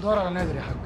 بندور على نادر يا حاج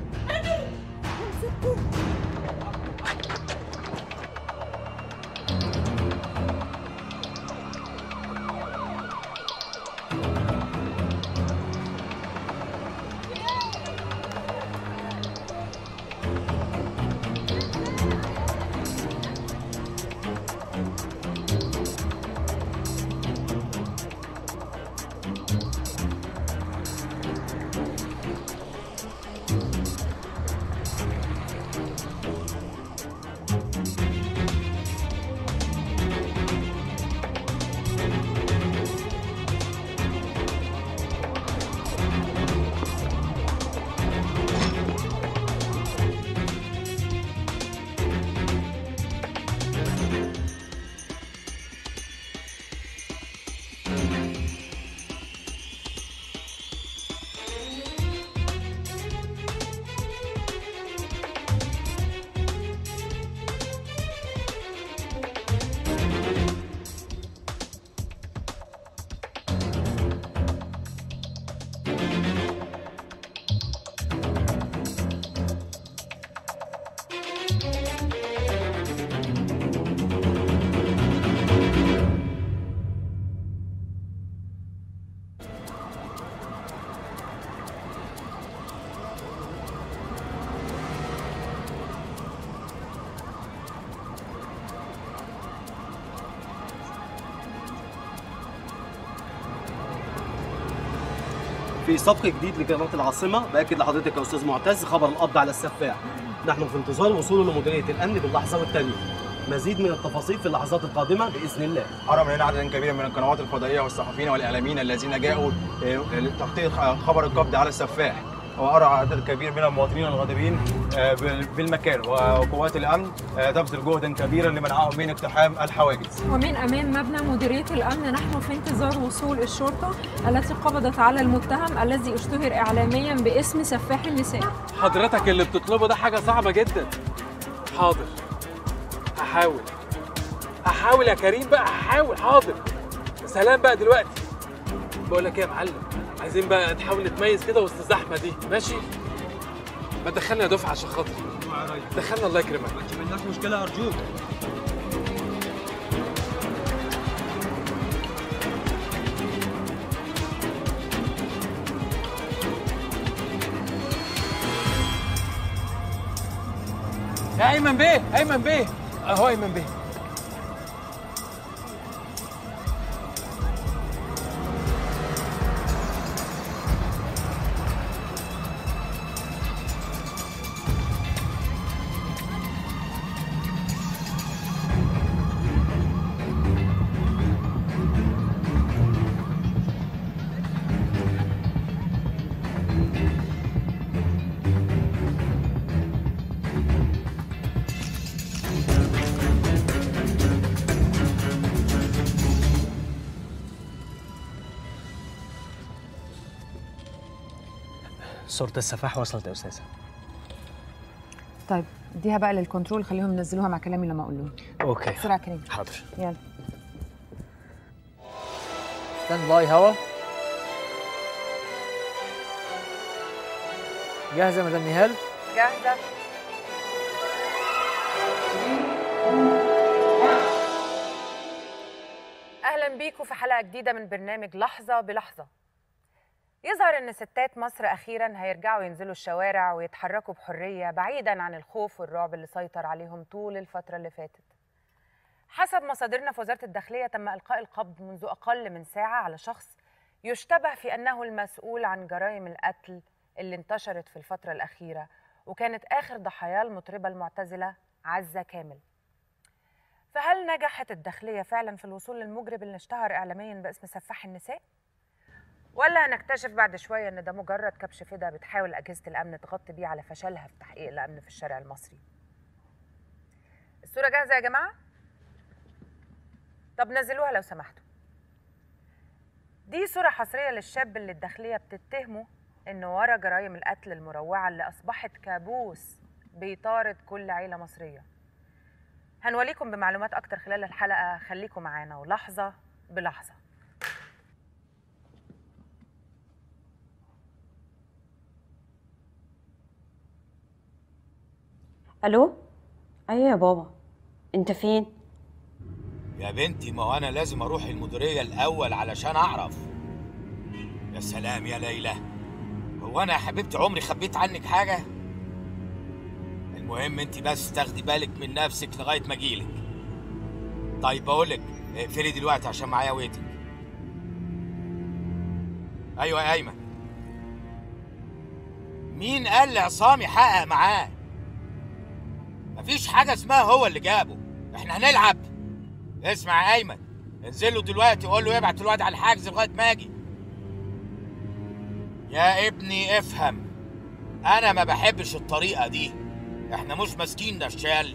في سبق جديد لقناه العاصمه باكد لحضرتك يا استاذ معتز خبر القبض على السفاح نحن في انتظار وصوله لمديريه الامن باللحظه والثانيه مزيد من التفاصيل في اللحظات القادمه باذن الله حرم لنا عدد كبير من القنوات الفضائيه والصحفيين والاعلاميين الذين جاءوا آه، لتغطيه خبر القبض على السفاح وارى عدد كبير من المواطنين الغاضبين آه، بال- بالمكان وقوات الامن آه، تبذل جهدا كبيرا لمنعهم من اقتحام الحواجز ومن أمام مبنى مديرية الأمن نحن في انتظار وصول الشرطة التي قبضت على المتهم الذي اشتهر إعلاميا باسم سفاح النساء حضرتك اللي بتطلبه ده حاجة صعبة جدا حاضر هحاول هحاول يا كريم بقى هحاول حاضر سلام بقى دلوقتي بقول لك ايه يا معلم عايزين بقى نحاول نتميز كده وسط الزحمة دي ماشي ما تدخلنا يا دفعة عشان خاطري دخلنا الله يكرمك ما عندناش مشكله ارجوك يا ايمن بيه ايمن بيه اهو ايمن بيه صوره السفاح وصلت يا استاذه طيب اديها بقى للكنترول خليهم ينزلوها مع كلامي لما اقول لهم اوكي بسرعه كريم حاضر يلا ستاند باي هوا جاهزة يا مدام نهال؟ جاهزه اهلا بيكم في حلقه جديده من برنامج لحظه بلحظه يظهر ان ستات مصر اخيرا هيرجعوا ينزلوا الشوارع ويتحركوا بحريه بعيدا عن الخوف والرعب اللي سيطر عليهم طول الفتره اللي فاتت حسب مصادرنا في وزاره الداخليه تم القاء القبض منذ اقل من ساعه على شخص يشتبه في انه المسؤول عن جرائم القتل اللي انتشرت في الفتره الاخيره وكانت اخر ضحاياه المطربه المعتزله عزه كامل فهل نجحت الداخلية فعلا في الوصول للمجرم اللي اشتهر إعلاميا باسم سفاح النساء؟ ولا هنكتشف بعد شوية إن ده مجرد كبش فدا بتحاول أجهزة الأمن تغطي بيه على فشلها في تحقيق الأمن في الشارع المصري؟ الصورة جاهزة يا جماعة؟ طب نزلوها لو سمحتوا. دي صورة حصرية للشاب اللي الداخلية بتتهمه إنه ورا جرائم القتل المروعة اللي أصبحت كابوس بيطارد كل عيلة مصرية. هنوليكم بمعلومات أكتر خلال الحلقة خليكم معانا ولحظة بلحظة الو ايوه يا بابا انت فين يا بنتي ما هو انا لازم اروح المديريه الاول علشان اعرف يا سلام يا ليلى هو انا يا حبيبتي عمري خبيت عنك حاجه المهم انت بس تاخدي بالك من نفسك لغايه ما اجيلك طيب بقول لك اقفلي دلوقتي عشان معايا ويتنج ايوه يا ايمن مين قال لعصام يحقق معاه مفيش حاجه اسمها هو اللي جابه احنا هنلعب اسمع يا ايمن انزل له دلوقتي وقول له يبعت الواد على الحجز لغايه ما اجي يا ابني افهم انا ما بحبش الطريقه دي احنا مش ماسكين نشال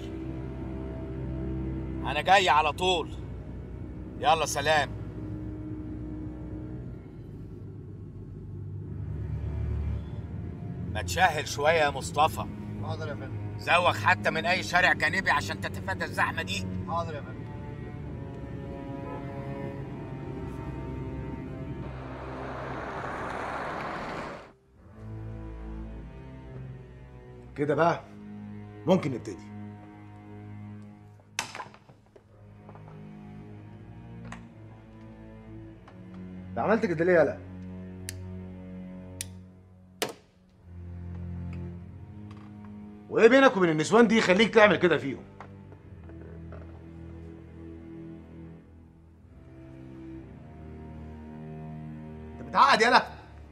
انا جاي على طول يلا سلام ما تشهل شويه يا مصطفى حاضر يا فندم زوغ حتى من اي شارع جانبي عشان تتفادى الزحمه دي حاضر يا فندم كده بقى ممكن نبتدي ده عملت كده ليه يالا وايه بينك وبين النسوان دي يخليك تعمل كده فيهم انت بتعقد يالا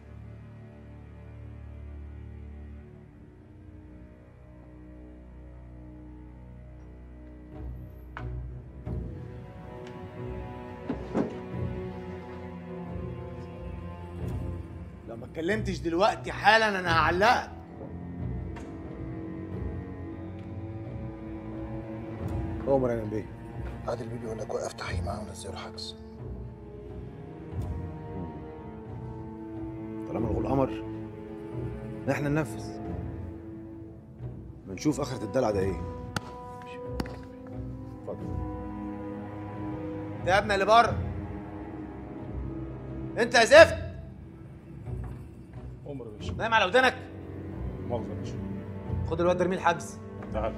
لو ما اتكلمتش دلوقتي حالا انا هعلقك عمر يا بيه عادل بيه بيقول لك وقف تحقيق معاه ونزله الحجز طالما الغول امر احنا ننفذ بنشوف اخرة الدلع ده ايه اتفضل ده يا ابني اللي بره انت يا زفت عمر يا باشا نايم على ودانك مؤاخذة يا باشا خد الواد ارميه الحجز تعال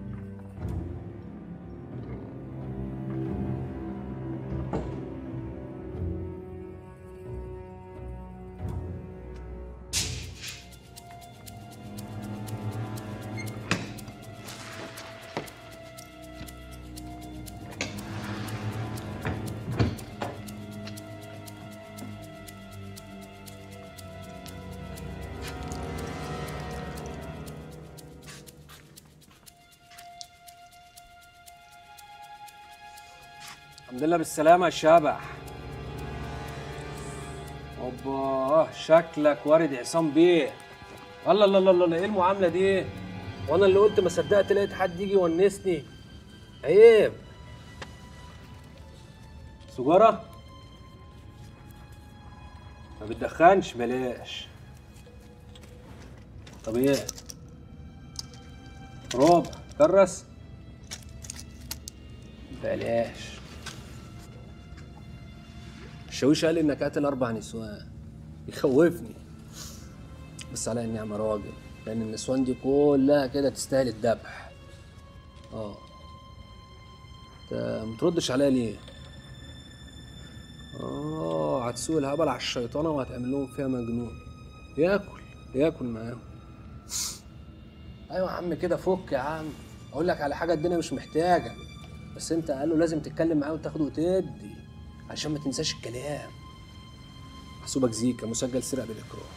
الحمد لله بالسلامة يا شبح اوبا شكلك وارد عصام بيه الله الله الله الله ايه المعاملة دي؟ وانا اللي قلت ما صدقت لقيت حد يجي يونسني عيب سجارة؟ ما بتدخنش بلاش طب ايه؟ ربع كرس بلاش الشاويش قال لي انك قاتل اربع نسوان يخوفني بس على النعمة راجل لان النسوان دي كلها كده تستاهل الذبح اه انت متردش عليا ليه اه هتسوق الهبل على الشيطانه وهتعمل لهم فيها مجنون ياكل ياكل معاهم ايوه يا عم كده فك يا عم اقول لك على حاجه الدنيا مش محتاجه بس انت قالوا لازم تتكلم معاه وتاخد وتدي عشان ما تنساش الكلام محسوبك زيكا مسجل سرقه بالاكراه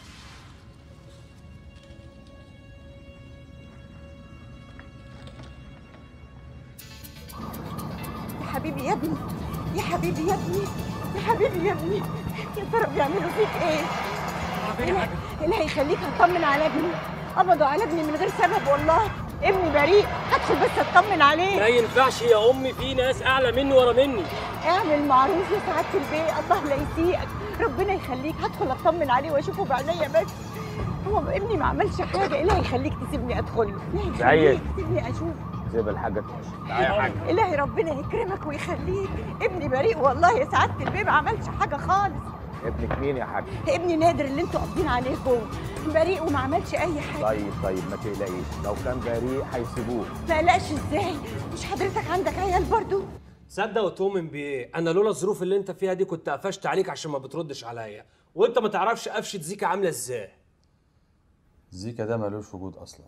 يا حبيبي يا ابني يا حبيبي يا ابني يا حبيبي يا ابني يا ترى بيعملوا فيك ايه؟ إله- إلهي يخليك هطمن على ابني قبضوا على ابني من غير سبب والله ابني بريء هدخل بس اطمن عليه ما ينفعش يا امي في ناس اعلى مني ورا مني اعمل معروف يا سعاده البيه الله لا يسيئك ربنا يخليك هدخل اطمن عليه واشوفه بعينيا بس هو ابني ما عملش حاجه الهي يخليك تسيبني ادخل له الهي سعيد. يخليك تسيبني اشوف سيب الحاجة تخش تعالى يا حاج الهي ربنا يكرمك ويخليك ابني بريء والله يا سعاده البيه ما عملش حاجه خالص ابنك مين يا حاج ابني نادر اللي انتوا قابضين عليه جوه بريء وما عملش اي حاجه طيب طيب ما تقلقيش لو كان بريء هيسيبوه ما قلقش ازاي مش حضرتك عندك عيال برضو صدق وتؤمن بايه انا لولا الظروف اللي انت فيها دي كنت قفشت عليك عشان ما بتردش عليا وانت ما تعرفش قفشه زيكا عامله ازاي زيكا ده ملوش وجود اصلا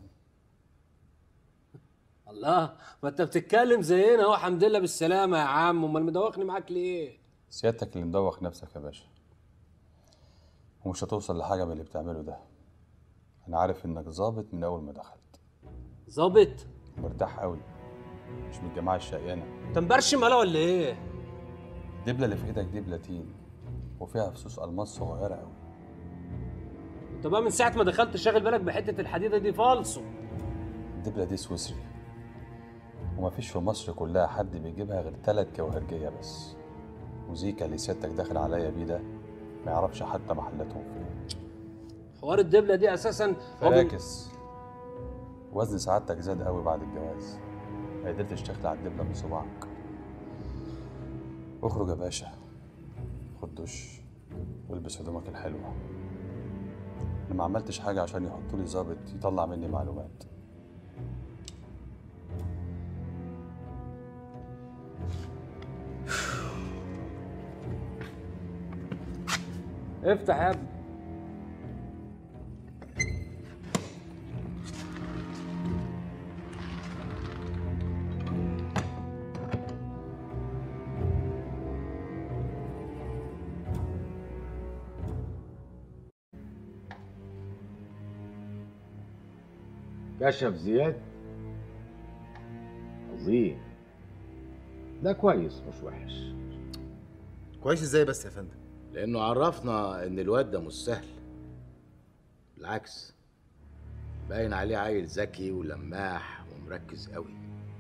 الله ما انت بتتكلم زينا اهو الحمد لله بالسلامه يا عم امال مدوخني معاك ليه سيادتك اللي مدوخ نفسك يا باشا ومش هتوصل لحاجه من اللي بتعمله ده انا عارف انك ظابط من اول ما دخلت ظابط مرتاح قوي مش من الجماعه الشقيانه انت مبرشم ولا ولا ايه الدبله اللي في ايدك دي بلاتين وفيها فصوص الماس صغيره قوي انت بقى من ساعه ما دخلت شاغل بالك بحته الحديده دي فالصو الدبله دي سويسري ومفيش في مصر كلها حد بيجيبها غير تلات جوهرجيه بس وزيكا اللي سيادتك داخل عليا بيه ده ما يعرفش حتى محلاتهم فين حوار الدبله دي اساسا هو بي- فراكس وزن سعادتك زاد قوي بعد الجواز ما قدرتش تخلع الدبله من صباعك اخرج يا باشا خد دش والبس هدومك الحلوه انا ما عملتش حاجه عشان يحطوا لي ظابط يطلع مني معلومات افتح يا ابني كشف زياد عظيم ده كويس مش وحش كويس ازاي بس يا فندم لانه عرفنا ان الواد ده مش سهل بالعكس باين عليه عيل ذكي ولماح ومركز قوي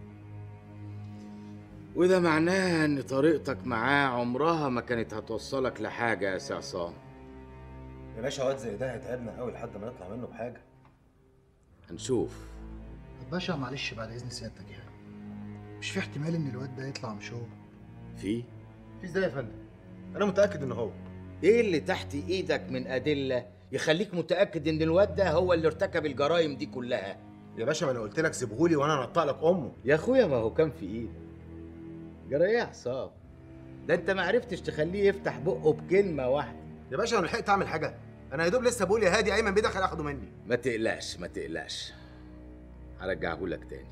وده معناه ان طريقتك معاه عمرها ما كانت هتوصلك لحاجه يا سي عصام يا باشا واد زي ده هيتعبنا قوي لحد ما نطلع منه بحاجه هنشوف باشا معلش بعد اذن سيادتك يعني مش في احتمال ان الواد ده يطلع مش هو في في ازاي يا فندم انا متاكد ان هو ايه اللي تحت ايدك من ادله يخليك متاكد ان الواد ده هو اللي ارتكب الجرائم دي كلها يا باشا ما انا قلت لك سيبهولي وانا انطق لك امه يا اخويا ما هو كان في ايدك جرى ايه يا حسام ده انت ما عرفتش تخليه يفتح بقه بكلمه واحده يا باشا انا لحقت اعمل حاجه انا يا دوب لسه بقول يا هادي ايمن بيدخل اخده مني ما تقلقش ما تقلقش هرجعهولك تاني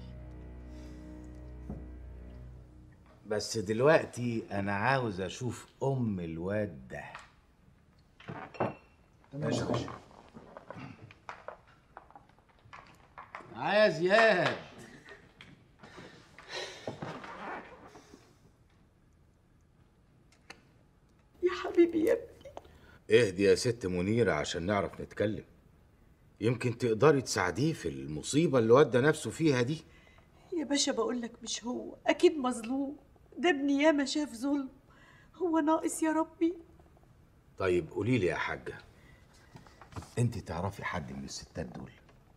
بس دلوقتي انا عاوز اشوف ام الواد ده ماشي يا باشا معايا زياد يا حبيبي يا ابني اهدي يا ست منيرة عشان نعرف نتكلم يمكن تقدري تساعديه في المصيبة اللي ودى نفسه فيها دي يا باشا بقول لك مش هو اكيد مظلوم ده ابني ياما شاف ظلم هو ناقص يا ربي طيب قولي لي يا حاجة انت تعرفي حد من الستات دول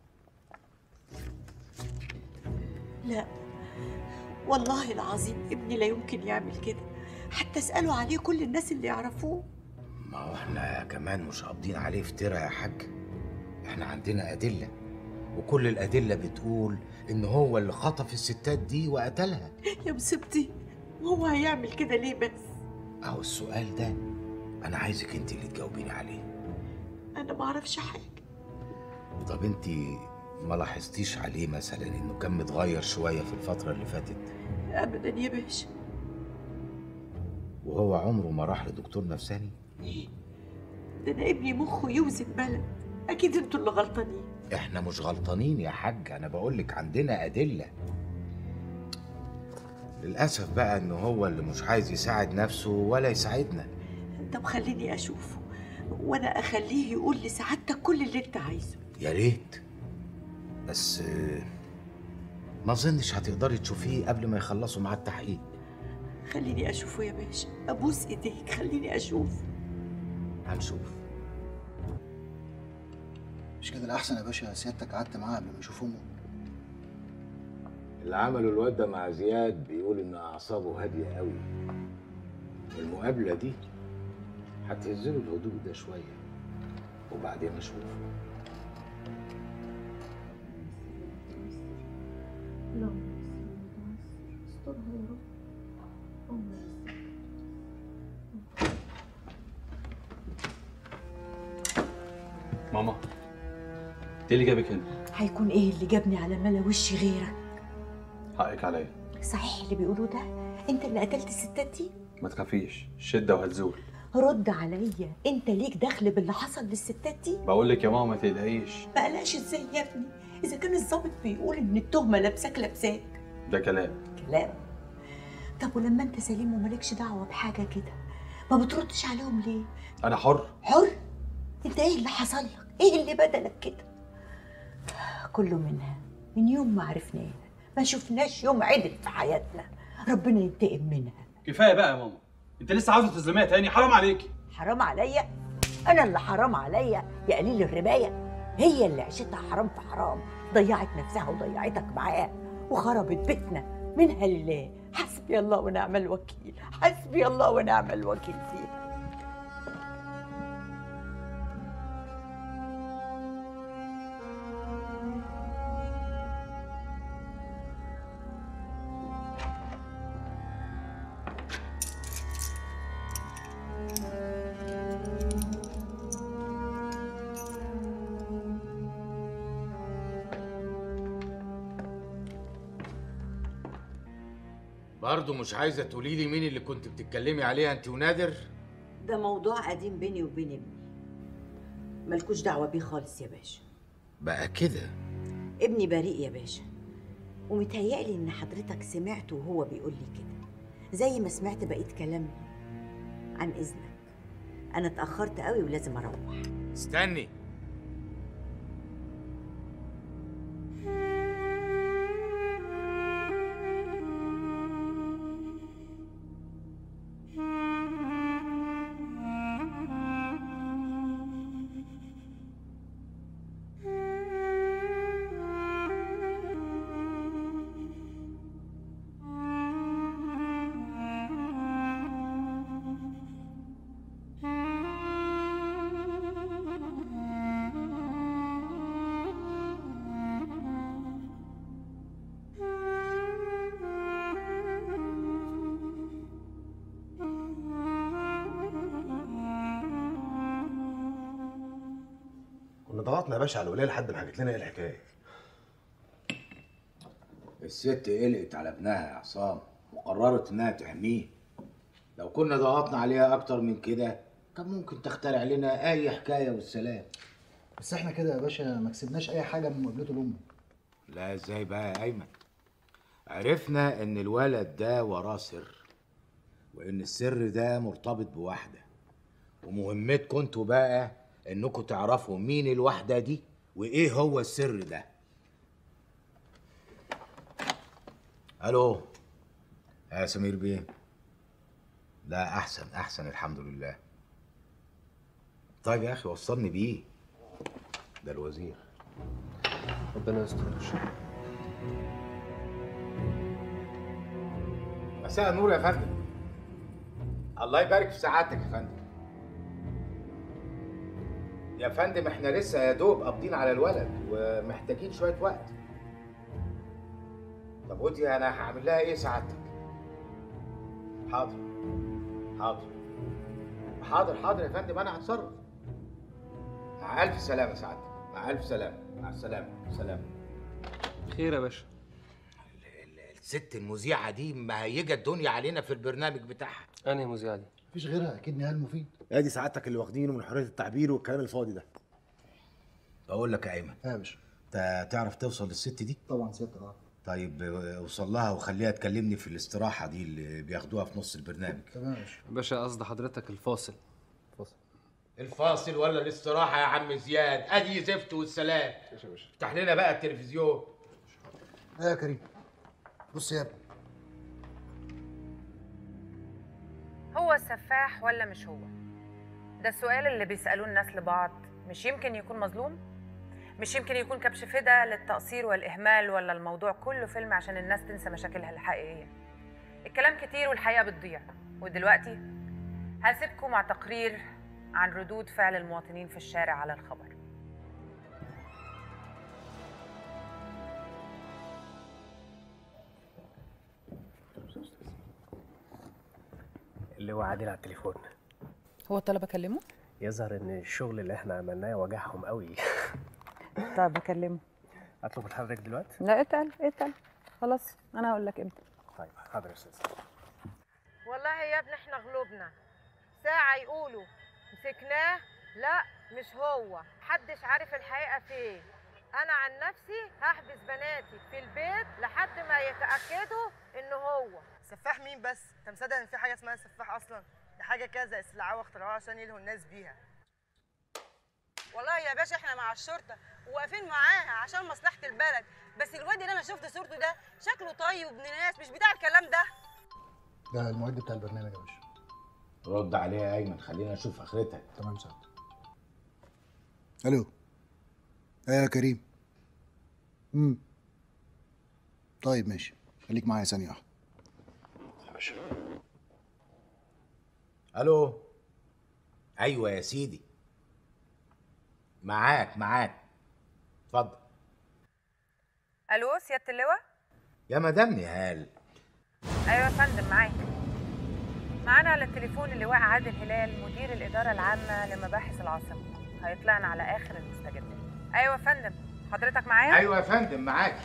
لا والله العظيم ابني لا يمكن يعمل كده حتى اساله عليه كل الناس اللي يعرفوه ما هو احنا كمان مش قابضين عليه افترا يا حاج احنا عندنا أدلة وكل الأدلة بتقول إن هو اللي خطف الستات دي وقتلها يا مصيبتي وهو هيعمل كده ليه بس أهو السؤال ده أنا عايزك أنت اللي تجاوبيني عليه انا ما اعرفش حاجه طب أنت ما لاحظتيش عليه مثلا إنه كان متغير شوية في الفترة اللي فاتت ابدا يا باشا وهو عمره ما راح لدكتور نفساني ده انا ابني مخه يوزن بلد اكيد انتوا اللي غلطانين احنا مش غلطانين يا حاج انا بقولك عندنا ادله للاسف بقى ان هو اللي مش عايز يساعد نفسه ولا يساعدنا طب خليني اشوفه وانا اخليه يقول لسعادتك كل اللي انت عايزه يا ريت بس آه، ما اظنش هتقدري تشوفيه قبل ما يخلصوا مع التحقيق خليني اشوفه يا باشا ابوس ايديك خليني اشوف هنشوف مش كده الاحسن يا باشا سيادتك قعدت معاه قبل ما يشوف امه اللي عمله الواد ده مع زياد بيقول ان اعصابه هاديه قوي المقابله دي هتهزله الهدوء ده شويه وبعدين اشوف ماما ايه اللي جابك هنا؟ هيكون ايه اللي جابني على ملا وشي غيرك حقك عليا صحيح اللي بيقولوه ده انت اللي قتلت الستات دي ما تخافيش شده وهتزول رد عليا انت ليك دخل باللي حصل للستات دي بقول لك يا ماما ما تقلقيش ما قلقش ازاي يا ابني اذا كان الضابط بيقول ان التهمه لابساك لابساك ده كلام كلام طب ولما انت سليم ومالكش دعوه بحاجه كده ما بتردش عليهم ليه انا حر حر انت ايه اللي حصل لك ايه اللي بدلك كده كله منها من يوم ما عرفناها ما شفناش يوم عدل في حياتنا ربنا ينتقم منها كفايه بقى يا ماما انت لسه عاوزه تظلميها تاني حرام عليكي حرام عليا انا اللي حرام عليا يا قليل الربايه هي اللي عيشتها حرام في حرام ضيعت نفسها وضيعتك معاها وخربت بيتنا منها لله حسبي الله ونعم الوكيل حسبي الله ونعم الوكيل فيها برضه مش عايزه تقولي لي مين اللي كنت بتتكلمي عليها انت ونادر ده موضوع قديم بيني وبين ابني ملكوش دعوه بيه خالص يا باشا بقى كده ابني بريء يا باشا ومتهيألي ان حضرتك سمعته وهو بيقول لي كده زي ما سمعت بقية كلامي عن اذنك انا اتأخرت قوي ولازم اروح استني كنا ضغطنا يا باشا على الولايه لحد ما حكت لنا ايه الحكايه الست قلقت على ابنها يا عصام وقررت انها تحميه لو كنا ضغطنا عليها اكتر من كده كان ممكن تخترع لنا اي حكايه والسلام بس احنا كده يا باشا ما كسبناش اي حاجه من مقابلته لامه لا ازاي بقى يا ايمن عرفنا ان الولد ده وراه سر وان السر ده مرتبط بواحده ومهمتكم انتوا بقى انكم تعرفوا مين الواحده دي وايه هو السر ده الو يا سمير بيه لا احسن احسن الحمد لله طيب يا اخي وصلني بيه ده الوزير ربنا يستر مساء النور يا فندم الله يبارك في سعادتك يا فندم يا فندم احنا لسه يا دوب قابضين على الولد ومحتاجين شويه وقت طب ودي انا هعمل لها ايه سعادتك حاضر حاضر حاضر حاضر يا فندم انا هتصرف مع الف سلامه سعادتك مع الف سلامه مع السلامه سلام خير يا باشا الست المذيعه دي مهيجه الدنيا علينا في البرنامج بتاعها انهي مذيعه دي مفيش غيرها اكيد نهال مفيد ادي سعادتك اللي واخدينه من حريه التعبير والكلام الفاضي ده بقول لك يا ايمن يا باشا انت تعرف توصل للست دي طبعا سيادتك اه طيب اه، اوصل لها وخليها تكلمني في الاستراحه دي اللي بياخدوها في نص البرنامج تمام يا باشا باشا قصد حضرتك الفاصل فاصل الفاصل ولا الاستراحه يا عم زياد ادي زفت والسلام افتح لنا بقى التلفزيون ايه يا كريم بص يا ابني هو السفاح ولا مش هو ده السؤال اللي بيسألوه الناس لبعض مش يمكن يكون مظلوم مش يمكن يكون كبش فدا للتقصير والإهمال ولا الموضوع كله فيلم عشان الناس تنسى مشاكلها الحقيقية الكلام كتير والحقيقة بتضيع ودلوقتي هسيبكم مع تقرير عن ردود فعل المواطنين في الشارع على الخبر اللي هو عادل على التليفون هو الطلب اكلمه يظهر ان الشغل اللي احنا عملناه وجعهم قوي طيب اكلمه اطلب من حضرتك دلوقتي لا اتقل اتقل خلاص انا هقول لك امتى طيب حاضر يا استاذ والله يا ابني احنا غلوبنا ساعة يقولوا مسكناه لا مش هو محدش عارف الحقيقة فين انا عن نفسي هحبس بناتي في البيت لحد ما يتأكدوا ان هو سفاح مين بس؟ انت مصدق ان في حاجه اسمها سفاح اصلا؟ دي حاجه كذا استدعاء واختراعوها عشان يلهوا الناس بيها. والله يا باشا احنا مع الشرطه وواقفين معاها عشان مصلحه البلد بس الواد اللي انا شفت صورته ده شكله طيب وابن ناس مش بتاع الكلام ده ده المعد بتاع البرنامج يا باشا رد عليها يا ايمن خلينا نشوف اخرتها تمام سعد الو ايه يا كريم امم طيب ماشي خليك معايا ثانيه واحده يا باشا الو ايوه يا سيدي معاك معاك اتفضل الو سياده اللواء يا مدام نهال ايوه يا فندم معاك معانا على التليفون اللواء عادل هلال مدير الاداره العامه لمباحث العاصمه هيطلعنا على اخر المستجدات ايوه يا فندم حضرتك معايا ايوه يا فندم معاك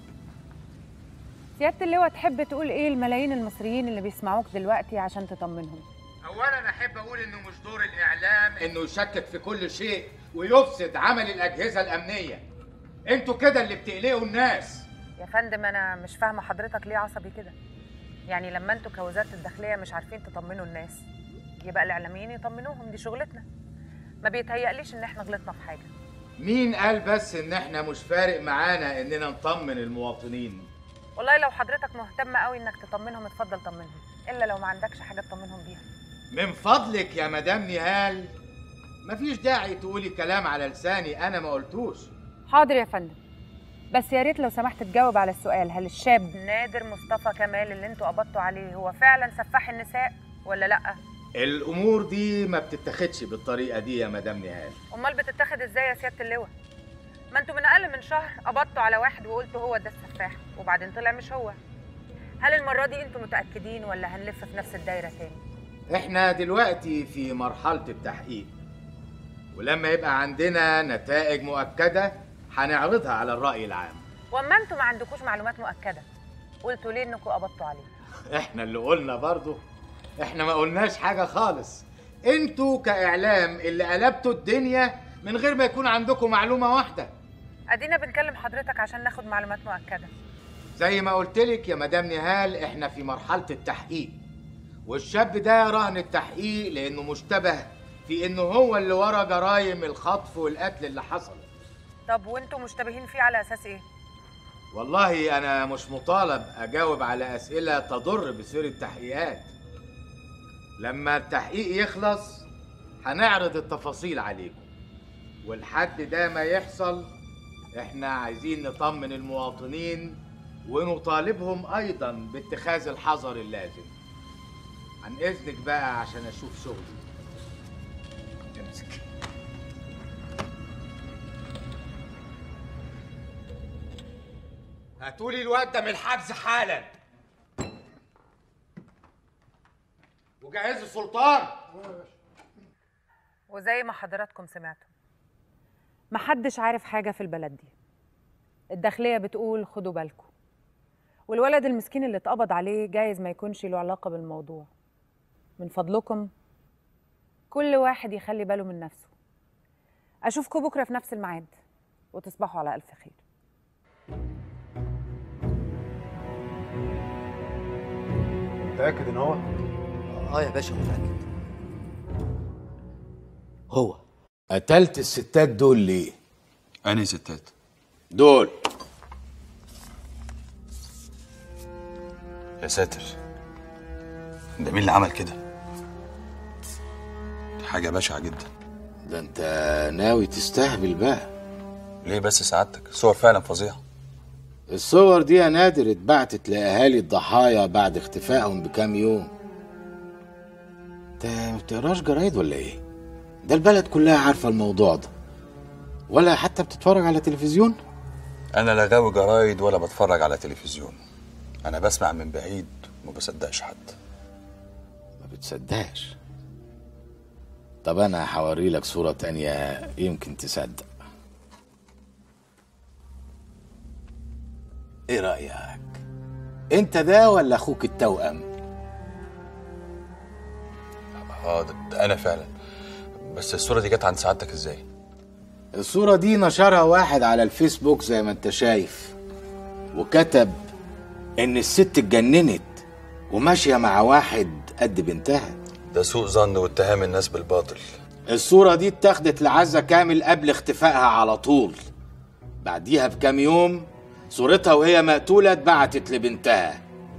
سياده اللواء تحب تقول ايه الملايين المصريين اللي بيسمعوك دلوقتي عشان تطمنهم اولا احب اقول انه مش دور الاعلام انه يشكك في كل شيء ويفسد عمل الاجهزه الامنيه انتوا كده اللي بتقلقوا الناس يا فندم انا مش فاهمه حضرتك ليه عصبي كده يعني لما انتوا كوزاره الداخليه مش عارفين تطمنوا الناس يبقى الاعلاميين يطمنوهم دي شغلتنا ما بيتهيأليش ان احنا غلطنا في حاجه مين قال بس ان احنا مش فارق معانا اننا نطمن المواطنين والله لو حضرتك مهتم قوي انك تطمنهم اتفضل طمنهم الا لو ما عندكش حاجه تطمنهم بيها من فضلك يا مدام نهال مفيش داعي تقولي كلام على لساني انا ما قلتوش حاضر يا فندم بس يا ريت لو سمحت تجاوب على السؤال هل الشاب نادر مصطفى كمال اللي انتوا قبضتوا عليه هو فعلا سفاح النساء ولا لا الامور دي ما بتتاخدش بالطريقه دي يا مدام نهال امال بتتاخد ازاي يا سياده اللواء ما انتوا من اقل من شهر قبضتوا على واحد وقلتوا هو ده السفاح وبعدين طلع مش هو هل المره دي انتوا متاكدين ولا هنلف في نفس الدايره تاني احنا دلوقتي في مرحله التحقيق ولما يبقى عندنا نتائج مؤكده هنعرضها على الراي العام واما انتوا ما عندكوش معلومات مؤكده قلتوا ليه انكم قبضتوا عليه احنا اللي قلنا برضو احنا ما قلناش حاجه خالص انتوا كاعلام اللي قلبتوا الدنيا من غير ما يكون عندكم معلومه واحده ادينا بنكلم حضرتك عشان ناخد معلومات مؤكده زي ما قلت لك يا مدام نهال احنا في مرحله التحقيق والشاب ده رهن التحقيق لانه مشتبه في انه هو اللي ورا جرايم الخطف والقتل اللي حصل طب وانتوا مشتبهين فيه على اساس ايه والله انا مش مطالب اجاوب على اسئله تضر بسير التحقيقات لما التحقيق يخلص هنعرض التفاصيل عليكم والحد ده ما يحصل احنا عايزين نطمن المواطنين ونطالبهم ايضا باتخاذ الحذر اللازم عن اذنك بقى عشان اشوف شغلي امسك هاتولي الواد ده من الحبس حالا وجهزوا السلطان وزي ما حضراتكم سمعتوا محدش عارف حاجة في البلد دي الداخلية بتقول خدوا بالكم والولد المسكين اللي اتقبض عليه جايز ما يكونش له علاقة بالموضوع من فضلكم كل واحد يخلي باله من نفسه أشوفكم بكرة في نفس الميعاد وتصبحوا على ألف خير متاكد ان هو اه يا باشا متاكد هو قتلت الستات دول ليه انهي ستات دول يا ساتر ده مين اللي عمل كده دي حاجه بشعه جدا ده انت ناوي تستهبل بقى ليه بس سعادتك صور فعلا فظيعه الصور دي يا نادر اتبعتت لاهالي الضحايا بعد اختفائهم بكام يوم انت ما بتقراش جرايد ولا ايه ده البلد كلها عارفة الموضوع ده ولا حتى بتتفرج على تلفزيون انا لا غاوي جرايد ولا بتفرج على تلفزيون انا بسمع من بعيد وما بصدقش حد ما بتصدقش طب انا هوري لك صورة تانية يمكن تصدق ايه رأيك انت ده ولا اخوك التوأم اه ده, ده انا فعلا بس الصوره دي جت عند سعادتك ازاي الصورة دي نشرها واحد على الفيسبوك زي ما انت شايف وكتب ان الست اتجننت وماشية مع واحد قد بنتها ده سوء ظن واتهام الناس بالباطل الصورة دي اتاخدت لعزة كامل قبل اختفائها على طول بعديها بكام يوم صورتها وهي مقتولة اتبعتت لبنتها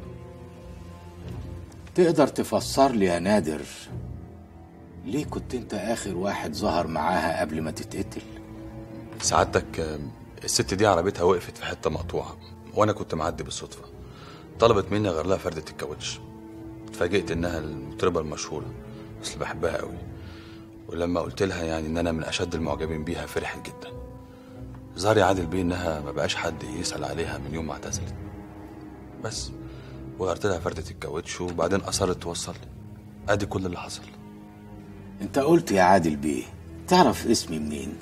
تقدر تفسر لي يا نادر ليه كنت انت اخر واحد ظهر معاها قبل ما تتقتل سعادتك آه، الست دي عربيتها وقفت في حته مقطوعه وانا كنت معدي بالصدفه طلبت مني اغير لها فرده الكاوتش اتفاجئت انها المطربه المشهوره بس اللي بحبها قوي ولما قلت لها يعني ان انا من اشد المعجبين بيها فرحت جدا ظهر يا عادل بيه انها ما بقاش حد يسال عليها من يوم ما اعتزلت بس وغيرت لها فرده الكاوتش وبعدين اصرت توصل لي ادي كل اللي حصل انت قلت يا عادل بيه تعرف اسمي منين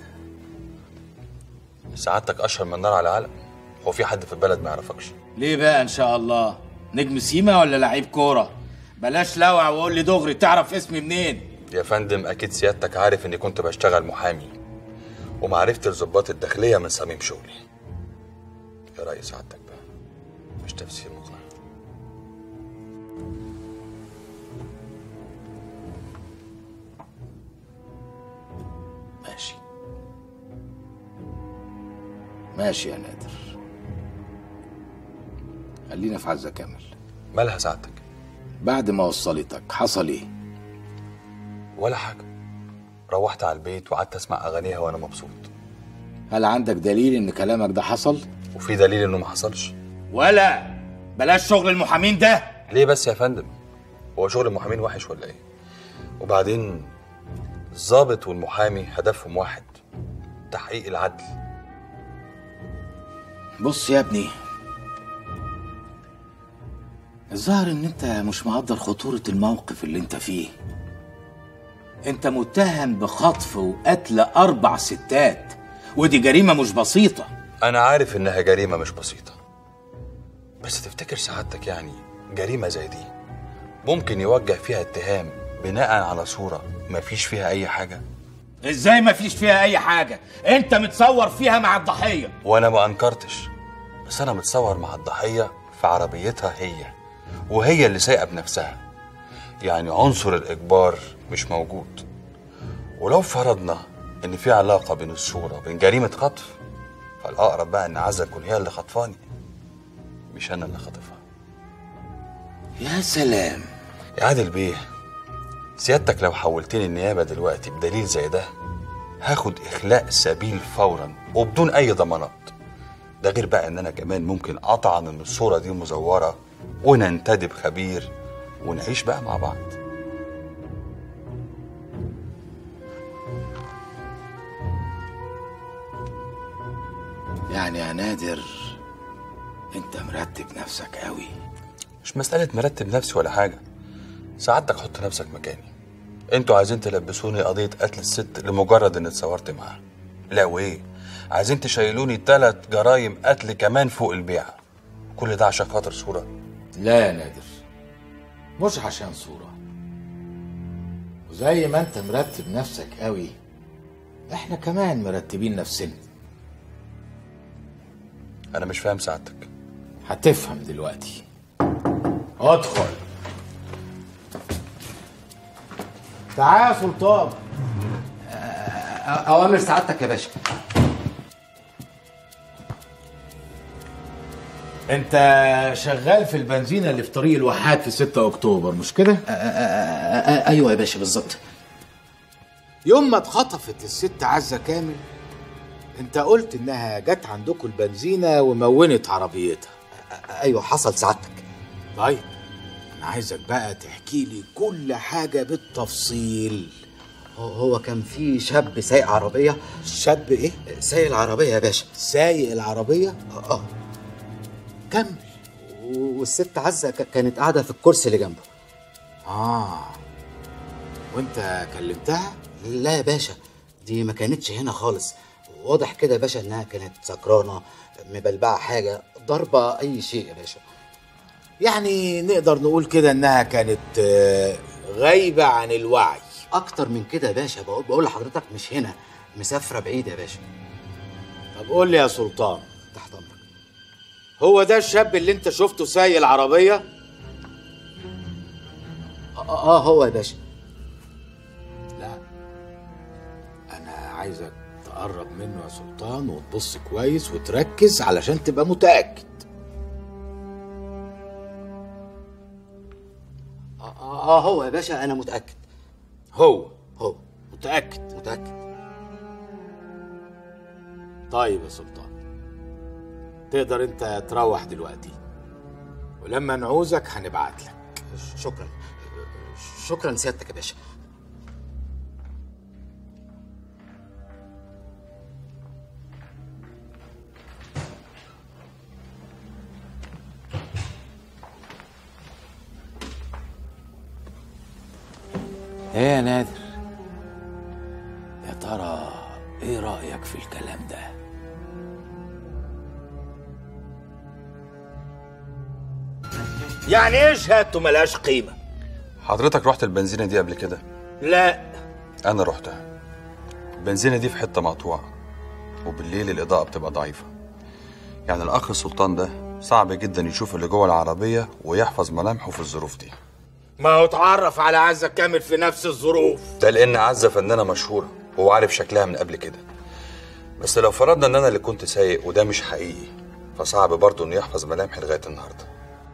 سعادتك اشهر من نار على علم هو في حد في البلد ما يعرفكش ليه بقى ان شاء الله نجم سيما ولا لعيب كوره بلاش لوع وقول لي دغري تعرف اسمي منين يا فندم اكيد سيادتك عارف اني كنت بشتغل محامي ومعرفتي لظباط الداخليه من صميم شغلي يا راي سعادتك بقى مش تفسير مقنع ماشي ماشي يا نادر خلينا في عزة كامل مالها سعادتك بعد ما وصلتك حصل ايه ولا حاجه روحت على البيت وقعدت اسمع اغانيها وانا مبسوط هل عندك دليل ان كلامك ده حصل وفي دليل انه ما حصلش ولا بلاش شغل المحامين ده ليه بس يا فندم هو شغل المحامين وحش ولا ايه وبعدين الضابط والمحامي هدفهم واحد تحقيق العدل بص يا ابني الظاهر ان انت مش مقدر خطورة الموقف اللي انت فيه انت متهم بخطف وقتل اربع ستات ودي جريمة مش بسيطة انا عارف انها جريمه مش بسيطه بس تفتكر سعادتك يعني جريمه زي دي ممكن يوجه فيها اتهام بناء على صوره ما فيش فيها اي حاجه ازاي ما فيش فيها اي حاجة انت متصور فيها مع الضحية وانا ما انكرتش بس انا متصور مع الضحيه في عربيتها هي وهي اللي سايقه بنفسها يعني عنصر الاجبار مش موجود ولو فرضنا ان في علاقه بين الصوره وبين جريمه خطف فالاقرب بقى ان عزه تكون هي اللي خطفاني مش انا اللي خاطفها يا سلام يا عادل بيه سيادتك لو حولتني النيابه دلوقتي بدليل زي ده هاخد اخلاء سبيل فورا وبدون اي ضمانات ده غير بقى ان انا كمان ممكن اطعن ان الصوره دي مزوره وننتدب خبير ونعيش بقى مع بعض يعني يا نادر انت مرتب نفسك قوي مش مسألة مرتب نفسي ولا حاجة سعادتك حط نفسك مكاني انتوا عايزين تلبسوني قضية قتل الست لمجرد اني اتصورت معاها لا وايه عايزين تشيلوني تلات جرايم قتل كمان فوق البيع كل ده عشان خاطر صورة لا يا نادر مش عشان صورة وزي ما انت مرتب نفسك قوي احنا كمان مرتبين نفسنا انا مش فاهم سعادتك هتفهم دلوقتي ادخل تعال يا سلطان اوامر سعادتك يا باشا انت شغال في البنزينة اللي في طريق الواحات في 6 اكتوبر مش كده؟ ايوه يا باشا بالظبط يوم ما اتخطفت الست عزة كامل انت قلت انها جت عندكم البنزينة ومونت عربيتها ايوه حصل سعادتك طيب انا عايزك بقى تحكي لي كل حاجة بالتفصيل هو- هو كان في شاب سايق عربيه شاب ايه سايق العربيه يا باشا سايق العربيه اه اه كمل والست عزه ك- كانت قاعده في الكرسي اللي جنبه اه وانت كلمتها لا يا باشا دي ما كانتش هنا خالص واضح كده يا باشا انها كانت سكرانه مبلبعه حاجه ضربه اي شيء يا باشا يعني نقدر نقول كده انها كانت آه، غايبه عن الوعي اكتر من كده يا باشا بقول بقول لحضرتك مش هنا مسافره بعيد يا باشا طب قول لي يا سلطان تحت امرك هو ده الشاب اللي انت شفته سايق العربيه اه, آه هو يا باشا لا انا عايزك تقرب منه يا سلطان وتبص كويس وتركز علشان تبقى متاكد اه, آه هو يا باشا انا متاكد هو هو متاكد متاكد طيب يا سلطان تقدر انت تروح دلوقتي ولما نعوزك هنبعت لك شكرا شكرا سيادتك يا باشا ايه يا نادر يا ترى ايه رايك في الكلام ده يعني ايه شهادته ملهاش قيمه حضرتك رحت البنزينة دي قبل كده لا أنا رحتها البنزينة دي في حتة مقطوعة وبالليل الإضاءة بتبقى ضعيفة يعني الأخ السلطان ده صعب جدا يشوف اللي جوه العربية ويحفظ ملامحه في الظروف دي ما هو اتعرف على عزة كامل في نفس الظروف ده لأن عزة فنانة مشهورة وهو عارف شكلها من قبل كده بس لو فرضنا إن أنا اللي كنت سايق وده مش حقيقي فصعب برضه إنه يحفظ ملامحي لغاية النهاردة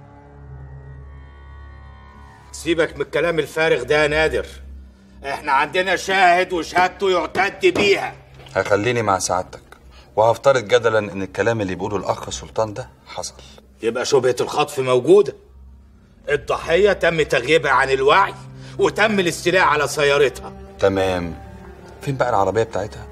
سيبك من الكلام الفارغ ده يا نادر احنا عندنا شاهد وشهادته يعتد بيها هخليني مع سعادتك وهفترض جدلا إن الكلام اللي بيقوله الأخ السلطان ده حصل يبقى شبهة الخطف موجودة الضحية تم تغييبها عن الوعي وتم الاستيلاء على سيارتها تمام فين بقى العربية بتاعتها؟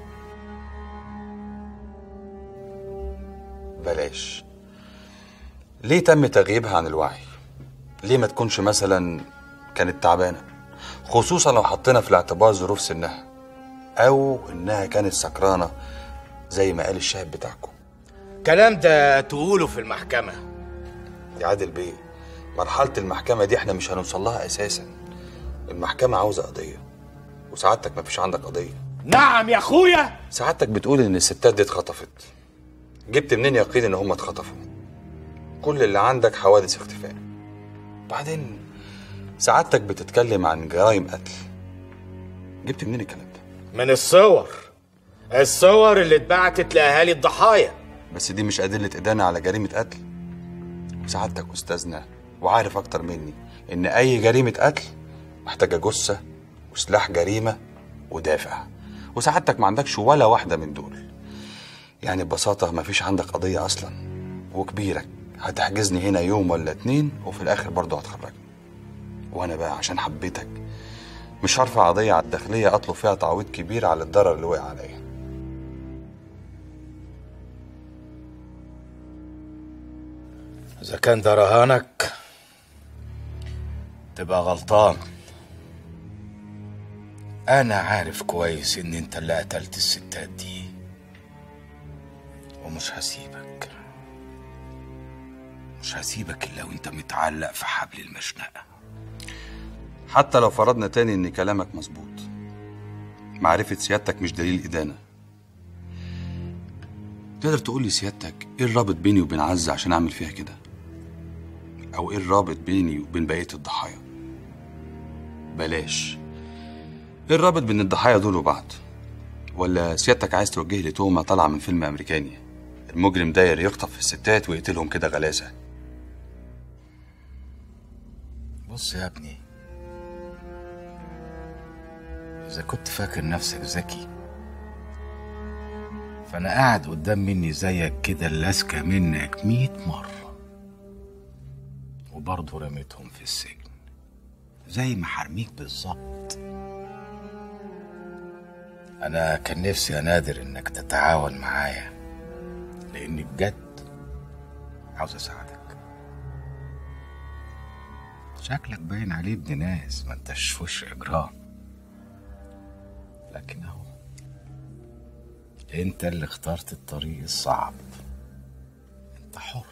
بلاش ليه تم تغييبها عن الوعي؟ ليه ما تكونش مثلا كانت تعبانة؟ خصوصا لو حطينا في الاعتبار ظروف سنها أو إنها كانت سكرانة زي ما قال الشاهد بتاعكم الكلام ده تقوله في المحكمة يا عادل بيه مرحلة المحكمة دي احنا مش هنوصل لها أساسا المحكمة عاوزة قضية وسعادتك مفيش عندك قضية نعم يا اخويا سعادتك بتقول ان الستات دي اتخطفت جبت منين يقين ان هم اتخطفوا كل اللي عندك حوادث اختفاء بعدين سعادتك بتتكلم عن جرائم قتل جبت منين الكلام ده من الصور الصور اللي اتبعتت لأهالي الضحايا بس دي مش أدلة إدانة على جريمة قتل وسعادتك أستاذنا وعارف أكتر مني إن أي جريمة قتل محتاجة جثة وسلاح جريمة ودافع وسعادتك ما عندكش ولا واحدة من دول يعني ببساطة ما فيش عندك قضية أصلا وكبيرك هتحجزني هنا يوم ولا اتنين وفي الآخر برضه هتخرجني وأنا بقى عشان حبيتك مش هرفع قضية على الداخلية أطلب فيها تعويض كبير على الضرر اللي وقع عليا إذا كان ده رهانك تبقى غلطان أنا عارف كويس إن أنت اللي قتلت الستات دي ومش هسيبك مش هسيبك إلا وأنت متعلق في حبل المشنقة حتى لو فرضنا تاني ان كلامك مظبوط معرفة سيادتك مش دليل إدانة تقدر تقول لي سيادتك ايه الرابط بيني وبين عزة عشان اعمل فيها كده او ايه الرابط بيني وبين بقية الضحايا بلاش ايه الرابط بين الضحايا دول وبعض ولا سيادتك عايز توجه لي تهمة طالعة من فيلم امريكاني المجرم داير يخطف في الستات ويقتلهم كده غلاسة بص يا ابني إذا كنت فاكر نفسك ذكي فأنا قاعد قدام مني زيك كده اللاسكة منك مية مرة وبرضه رميتهم في السجن زي ما حرميك بالظبط انا كان نفسي يا نادر انك تتعاون معايا لاني بجد عاوز اساعدك شكلك باين عليه ابن ناس ما انتش في وش اجرام لكن اهو انت اللي اخترت الطريق الصعب انت حر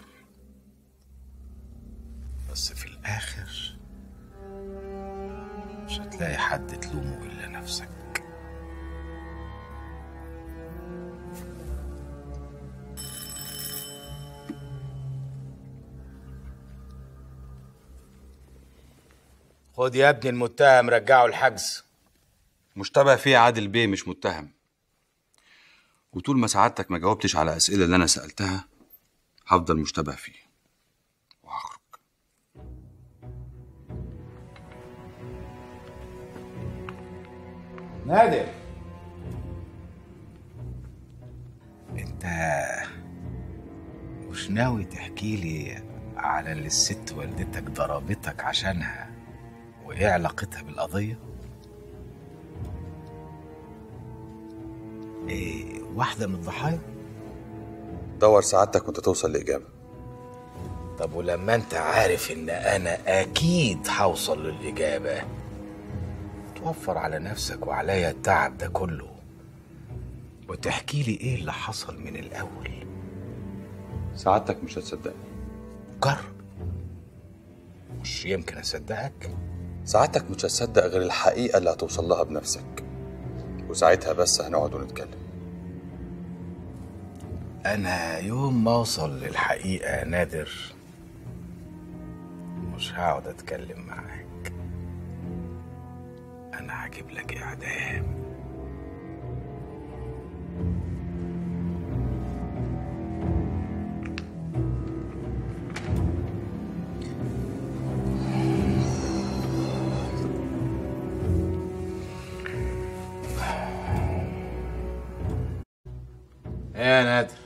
بس في الاخر مش هتلاقي حد تلومه الا نفسك خد يا ابني المتهم رجعه الحجز مشتبه فيه عادل بيه مش متهم وطول ما سعادتك ما جاوبتش على الأسئلة اللي أنا سألتها هفضل مشتبه فيه نادر انت مش ناوي تحكي لي على اللي الست والدتك ضربتك عشانها وايه علاقتها بالقضية؟ ايه واحدة من الضحايا؟ دور سعادتك وانت توصل لإجابة طب ولما انت عارف ان انا اكيد هوصل للإجابة توفر على نفسك وعليا التعب ده كله وتحكي لي ايه اللي حصل من الاول سعادتك مش هتصدقني جرب مش يمكن اصدقك سعادتك مش هتصدق غير الحقيقة اللي هتوصل لها بنفسك وساعتها بس هنقعد ونتكلم انا يوم ما اوصل للحقيقة يا نادر مش هقعد اتكلم معاك انا هجيب لك اعدام ايه يا نادر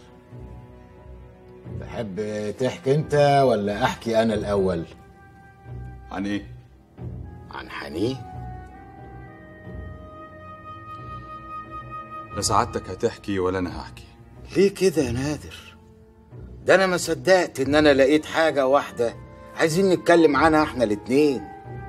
تحب تحكي انت ولا احكي انا الاول عن ايه عن حنين لا سعادتك هتحكي ولا انا هحكي ليه كده يا نادر ده انا ما صدقت ان انا لقيت حاجه واحده عايزين نتكلم عنها احنا الاتنين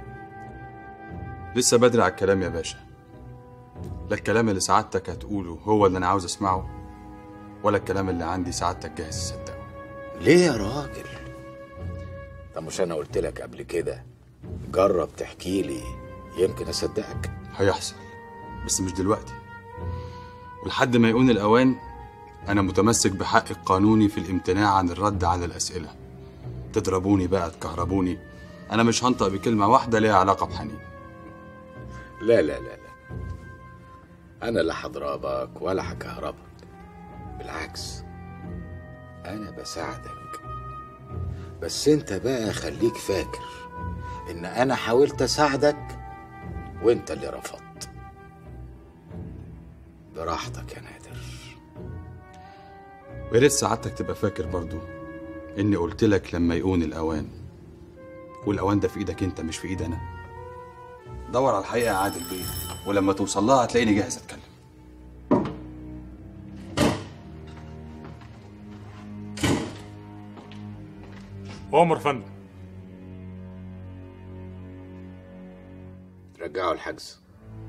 لسه بدري على الكلام يا باشا لا الكلام اللي سعادتك هتقوله هو اللي انا عاوز اسمعه ولا الكلام اللي عندي سعادتك جاهز تصدقه ليه يا راجل طب مش انا قلت لك قبل كده جرب تحكي لي يمكن اصدقك هيحصل بس مش دلوقتي ولحد ما يكون الأوان أنا متمسك بحقي القانوني في الامتناع عن الرد على الأسئلة تضربوني بقى تكهربوني أنا مش هنطق بكلمة واحدة ليها علاقة بحنين لا لا لا لا انا لا هضربك ولا هكهربك بالعكس انا بساعدك بس انت بقى خليك فاكر ان انا حاولت اساعدك وانت اللي رفضت براحتك يا نادر ويا ريت سعادتك تبقى فاكر برضو إني قلت لك لما يكون الأوان والأوان ده في إيدك أنت مش في إيد أنا دور على الحقيقة يا عادل بيه ولما توصل لها هتلاقيني جاهز أتكلم عمر فندم رجعوا الحجز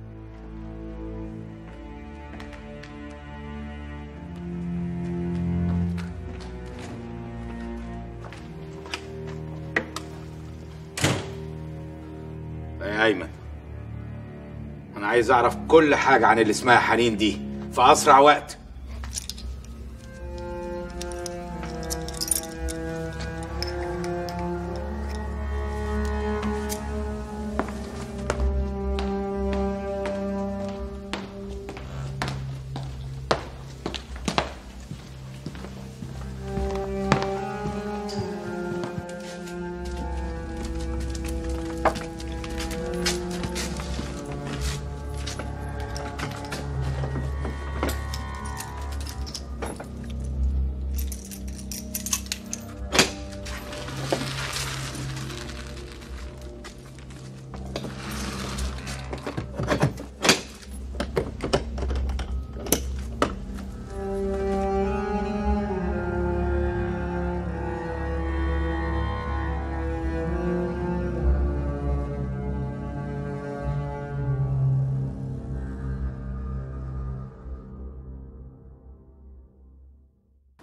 يا ايمن انا عايز اعرف كل حاجه عن اللي اسمها حنين دي في اسرع وقت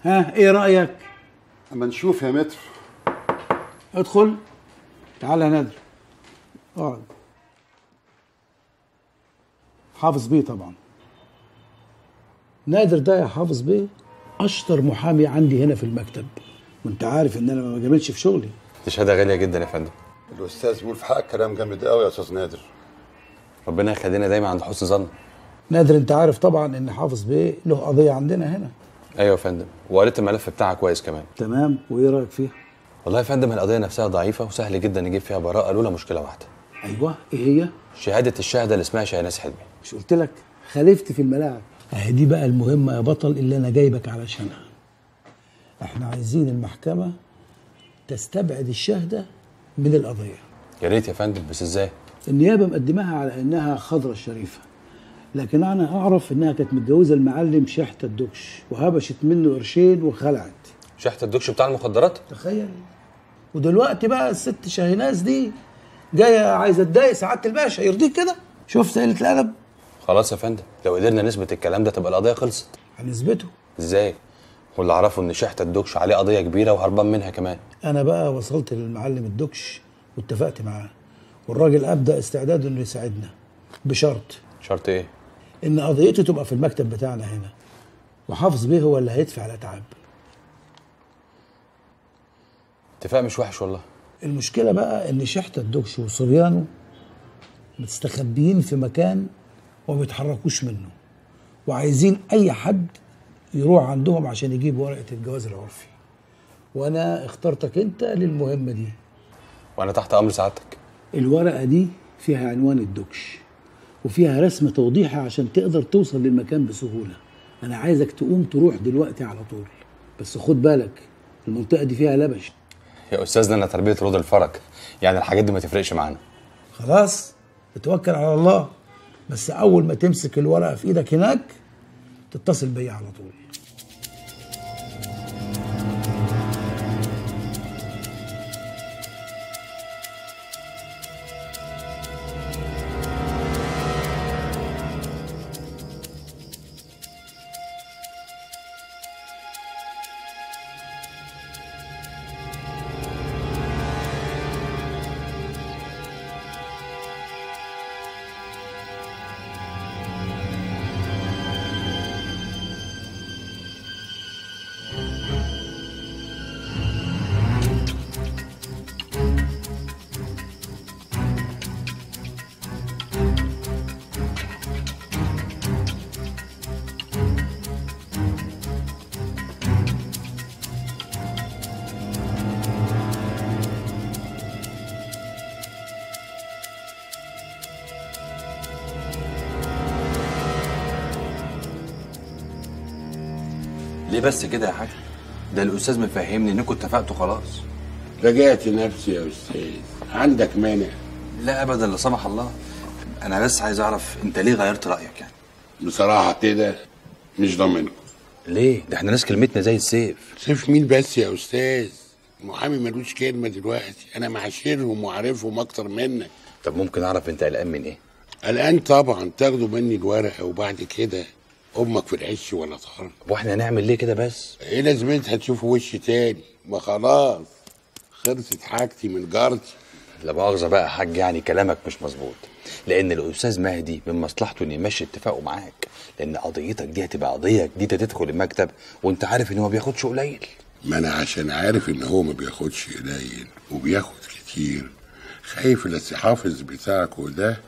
ها ايه رايك اما نشوف يا متر ادخل تعال يا نادر اقعد حافظ بيه طبعا نادر ده يا حافظ بيه اشطر محامي عندي هنا في المكتب وانت عارف ان انا ما بجاملش في شغلي دي شهاده غاليه جدا يا فندم الاستاذ بيقول في حقك كلام جامد قوي يا استاذ نادر ربنا يخلينا دايما عند حسن ظن نادر انت عارف طبعا ان حافظ بيه له قضيه عندنا هنا ايوه يا فندم وقريت الملف بتاعها كويس كمان تمام وايه رايك فيها والله يا فندم القضيه نفسها ضعيفه وسهل جدا نجيب فيها براءه لولا مشكله واحده ايوه ايه هي شهاده الشهاده اللي اسمها شاهناز حلمي مش قلت لك خالفت في الملاعب اهي دي بقى المهمه يا بطل اللي انا جايبك علشانها احنا عايزين المحكمه تستبعد الشهاده من القضيه يا ريت يا فندم بس ازاي النيابه مقدماها على انها خضرة الشريفه لكن انا اعرف انها كانت متجوزه المعلم شحته الدكش وهبشت منه قرشين وخلعت شحت الدكش بتاع المخدرات تخيل ودلوقتي بقى الست شاهيناز دي جايه عايزه تضايق سعاده الباشا يرضيك كده شفت قله الادب خلاص يا فندم لو قدرنا نثبت الكلام ده تبقى القضيه خلصت هنثبته ازاي واللي اعرفه ان شحت الدكش عليه قضيه كبيره وهربان منها كمان انا بقى وصلت للمعلم الدكش واتفقت معاه والراجل ابدا استعداده انه يساعدنا بشرط شرط ايه ان قضيته تبقى في المكتب بتاعنا هنا وحافظ بيه هو اللي هيدفع الاتعاب اتفاق مش وحش والله المشكله بقى ان شحته الدكش وصبيانه مستخبيين في مكان وما بيتحركوش منه وعايزين اي حد يروح عندهم عشان يجيب ورقه الجواز العرفي وانا اخترتك انت للمهمه دي وانا تحت امر سعادتك الورقه دي فيها عنوان الدكش وفيها رسم توضيحي عشان تقدر توصل للمكان بسهوله انا عايزك تقوم تروح دلوقتي على طول بس خد بالك المنطقه دي فيها لبش يا استاذنا انا تربيه رود الفرج يعني الحاجات دي ما تفرقش معانا خلاص اتوكل على الله بس اول ما تمسك الورقه في ايدك هناك تتصل بيا على طول ليه بس كده يا حاج ده الاستاذ مفهمني انكم اتفقتوا خلاص رجعت نفسي يا استاذ عندك مانع لا ابدا لا سمح الله انا بس عايز اعرف انت ليه غيرت رايك يعني بصراحه كده مش ضامنكم ليه ده احنا ناس كلمتنا زي السيف سيف مين بس يا استاذ المحامي ملوش كلمه دلوقتي انا معاشرهم وعارفهم اكتر منك طب ممكن اعرف انت قلقان من ايه الان طبعا تاخدوا مني الورقه وبعد كده امك في العش ولا طار واحنا هنعمل ليه كده بس ايه لازمتها تشوفوا وش تاني ما خلاص خلصت حاجتي من جارتي لا مؤاخذه بقى يا حاج يعني كلامك مش مظبوط لان الاستاذ مهدي من مصلحته انه يمشي اتفاقه معاك لان قضيتك دي هتبقى قضيه جديده تدخل المكتب وانت عارف ان هو ما بياخدش قليل ما انا عشان عارف ان هو ما بياخدش قليل وبياخد كتير خايف الحافظ بتاعكوا ده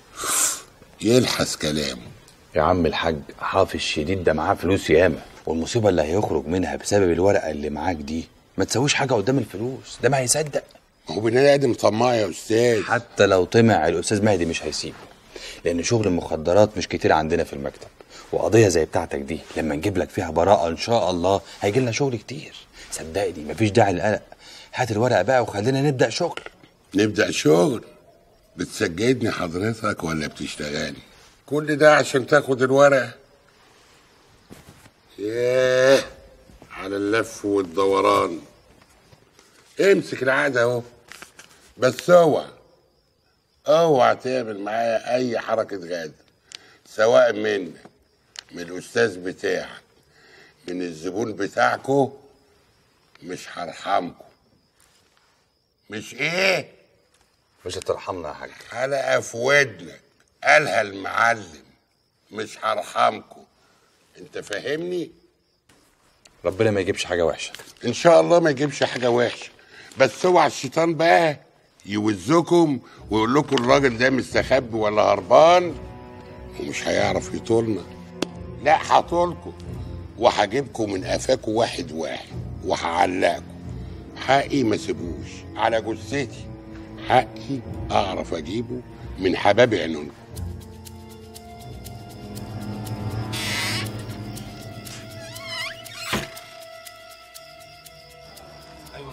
يلحس كلامه يا عم الحاج حافظ شديد ده معاه فلوس ياما والمصيبه اللي هيخرج منها بسبب الورقه اللي معاك دي ما تسويش حاجه قدام الفلوس ده ما هيصدق هو بني ادم طماع يا استاذ حتى لو طمع الاستاذ مهدي مش هيسيبه لان شغل المخدرات مش كتير عندنا في المكتب وقضيه زي بتاعتك دي لما نجيب لك فيها براءه ان شاء الله هيجي لنا شغل كتير صدقني مفيش داعي للقلق هات الورقه بقى وخلينا نبدا شغل نبدا شغل بتسجدني حضرتك ولا بتشتغلي كل ده عشان تاخد الورقه ياه على اللف والدوران امسك العقد اهو بس اوعى اوعى تعمل معايا اي حركه غدر سواء منك من الاستاذ بتاعك من الزبون بتاعكو مش هرحمكم مش ايه مش هترحمنا يا حاج حلقة في ودنك قالها المعلم مش هرحمكم انت فاهمني ربنا ما يجيبش حاجه وحشه ان شاء الله ما يجيبش حاجه وحشه بس اوعى الشيطان بقى يوزكم ويقول لكم الراجل ده مستخبي ولا هربان ومش هيعرف يطولنا لا هطولكم وهجيبكم من قفاكم واحد واحد وهعلقكم حقي ما سيبوش على جثتي حقي اعرف اجيبه من حباب عينونكم ايوه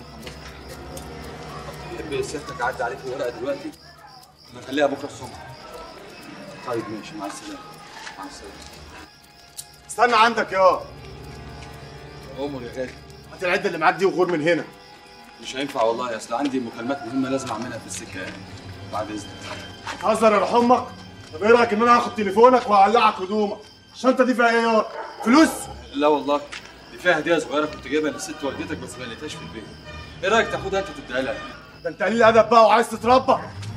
تحب سيادتك اعدي عليك الورقه دلوقتي ولا نخليها بكره الصبح طيب ماشي مع السلامه مع السلامه استنى عندك يا امر يا غالي هات العده اللي معاك دي وغور من هنا مش هينفع والله اصل عندي مكالمات مهمه لازم اعملها في السكه يعني بعد اذنك هزر يا روح امك طب ايه رايك ان انا هاخد تليفونك وهقلعك هدومك الشنطه دي فيها ايه يا فلوس لا والله دي فيها هديه صغيره كنت جايبها لست والدتك بس ما لقيتهاش في البيت ايه رايك تاخدها انت تديها لها ده انت قليل ادب بقى وعايز تتربى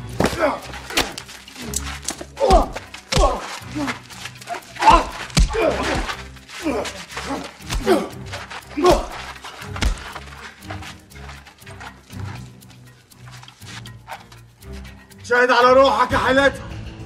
شاهد على روحك يا حالتها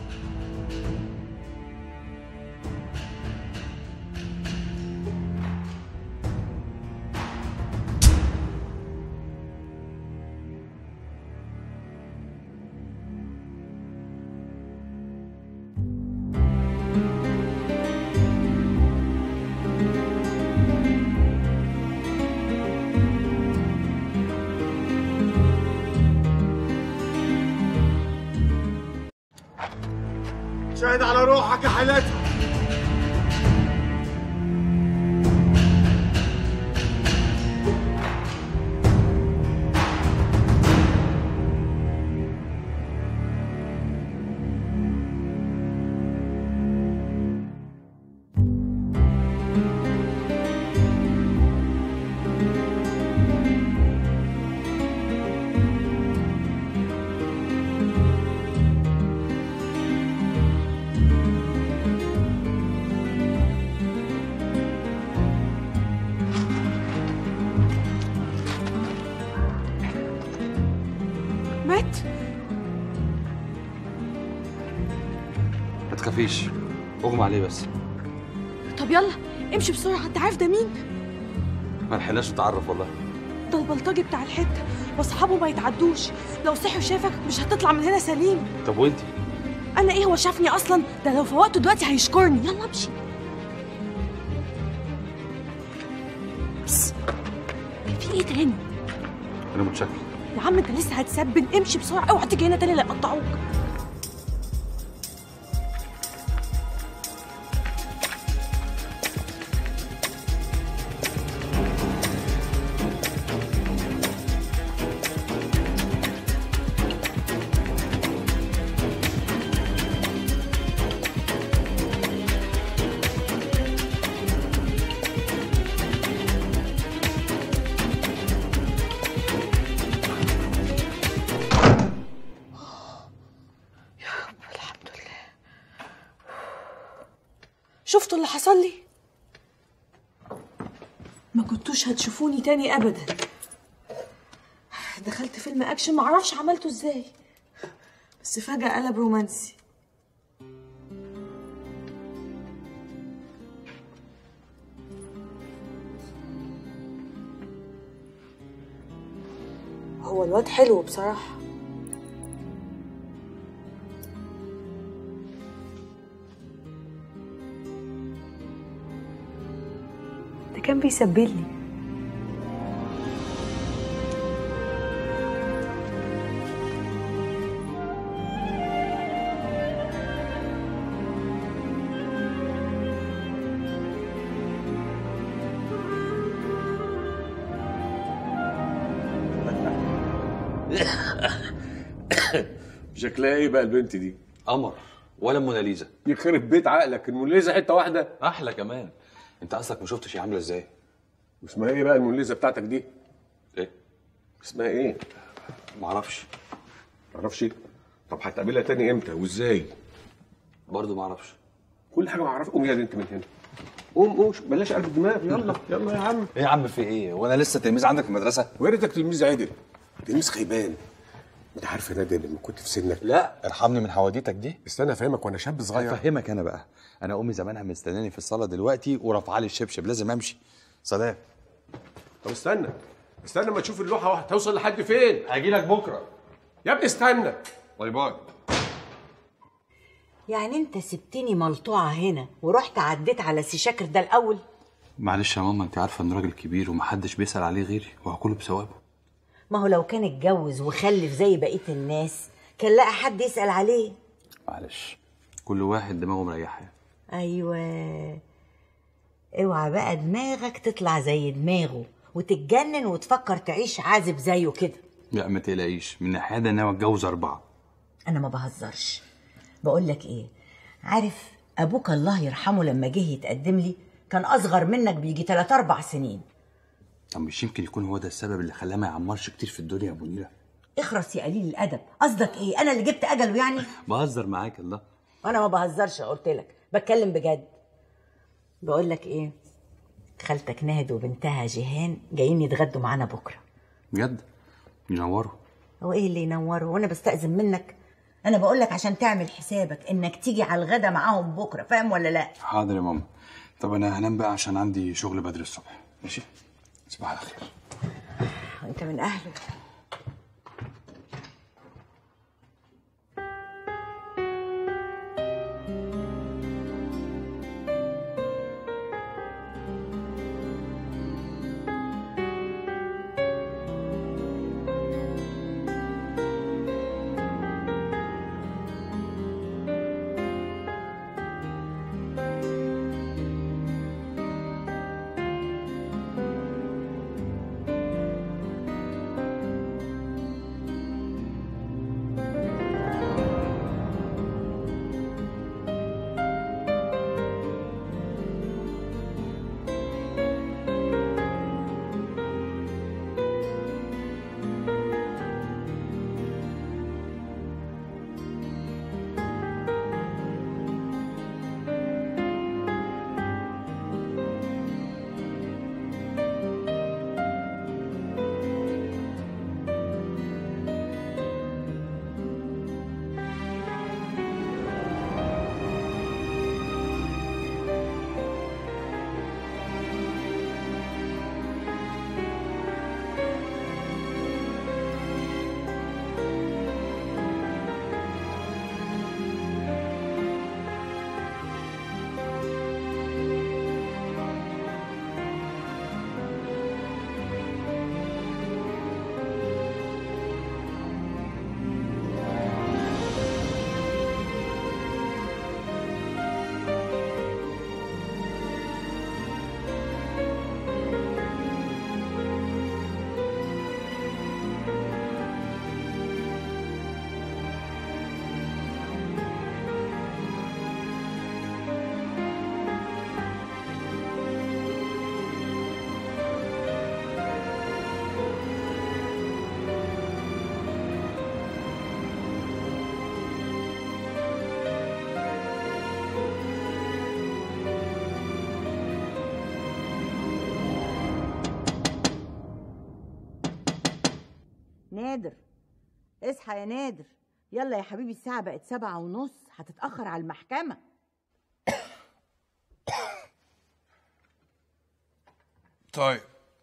شاهد على روحك يا حالتها مات ما تخافيش اغمى عليه بس طب يلا امشي بسرعة انت عارف ده مين؟ ما لحقناش نتعرف والله ده البلطجي بتاع الحتة واصحابه ما يتعدوش لو صحي وشافك مش هتطلع من هنا سليم طب وانتي انا ايه هو شافني اصلا ده لو فوقته دلوقتي هيشكرني يلا امشي بس في ايه تاني انا متشكر يا عم انت لسه هتسبن امشي بسرعة اوعى تيجي هنا تاني لا يقطعوك شفتوا اللي حصل لي ما كنتوش هتشوفوني تاني ابدا دخلت فيلم اكشن معرفش عملته ازاي بس فجأة قلب رومانسي هو الواد حلو بصراحة ده كان بيسبلي شكلها ايه بقى البنت دي؟ قمر ولا موناليزا يخرب بيت عقلك الموناليزا حته واحده احلى كمان انت اصلك ما شفتش هي عامله ازاي اسمها ايه بقى الموناليزا بتاعتك دي؟ ايه؟ اسمها ايه؟ معرفش معرفش طب هتقابلها تاني امتى وازاي؟ برضه معرفش كل حاجه معرفش قوم يا انت من هنا قوم قوم بلاش قلب الدماغ يلا يلا يا عم ايه يا عم في ايه وانا لسه تلميذ عندك في المدرسه ويا ريتك تلميذ عادل تلميذ خيبان انت عارف يا نادر لما كنت في سنك لا ارحمني من حواديتك دي استنى افهمك وانا شاب صغير افهمك انا بقى انا امي زمانها مستناني في الصاله دلوقتي ورافعه لي الشبشب لازم امشي سلام طب استنى استنى ما تشوف اللوحه واحده توصل لحد فين هاجي لك بكره يا ابني استنى باي باي يعني انت سبتني ملطوعه هنا ورحت عديت على سي شاكر ده الاول معلش يا ماما انت عارفه انه راجل كبير ومحدش بيسال عليه غيري وهكله بثوابه ما هو لو كان اتجوز وخلف زي بقيه الناس كان لقى حد يسال عليه معلش كل واحد دماغه مريحه ايوه اوعى بقى دماغك تطلع زي دماغه وتتجنن وتفكر تعيش عازب زيه كده لا ما تقلقيش من ناحيه ده ان انا اتجوز اربعه انا ما بهزرش بقول لك ايه عارف ابوك الله يرحمه لما جه يتقدم لي كان اصغر منك بيجي 3 4 سنين طب مش يمكن يكون هو ده السبب اللي خلاه ما يعمرش كتير في الدنيا يا ابو نيره اخرس يا قليل الادب قصدك ايه انا اللي جبت اجله يعني بهزر معاك الله انا ما بهزرش قلت لك بتكلم بجد بقول لك ايه خالتك نهد وبنتها جيهان جايين يتغدوا معانا بكره بجد ينوروا هو ايه اللي ينوره وانا بستأذن منك انا بقول لك عشان تعمل حسابك انك تيجي على الغدا معاهم بكره فاهم ولا لا حاضر يا ماما طب انا هنام بقى عشان عندي شغل بدري الصبح ماشي صباح الخير انت من اهله نادر اصحى يا نادر يلا يا حبيبي الساعة بقت سبعة ونص هتتأخر على المحكمة طيب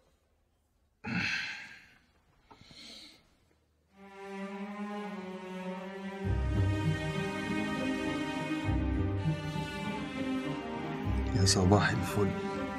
يا صباح الفل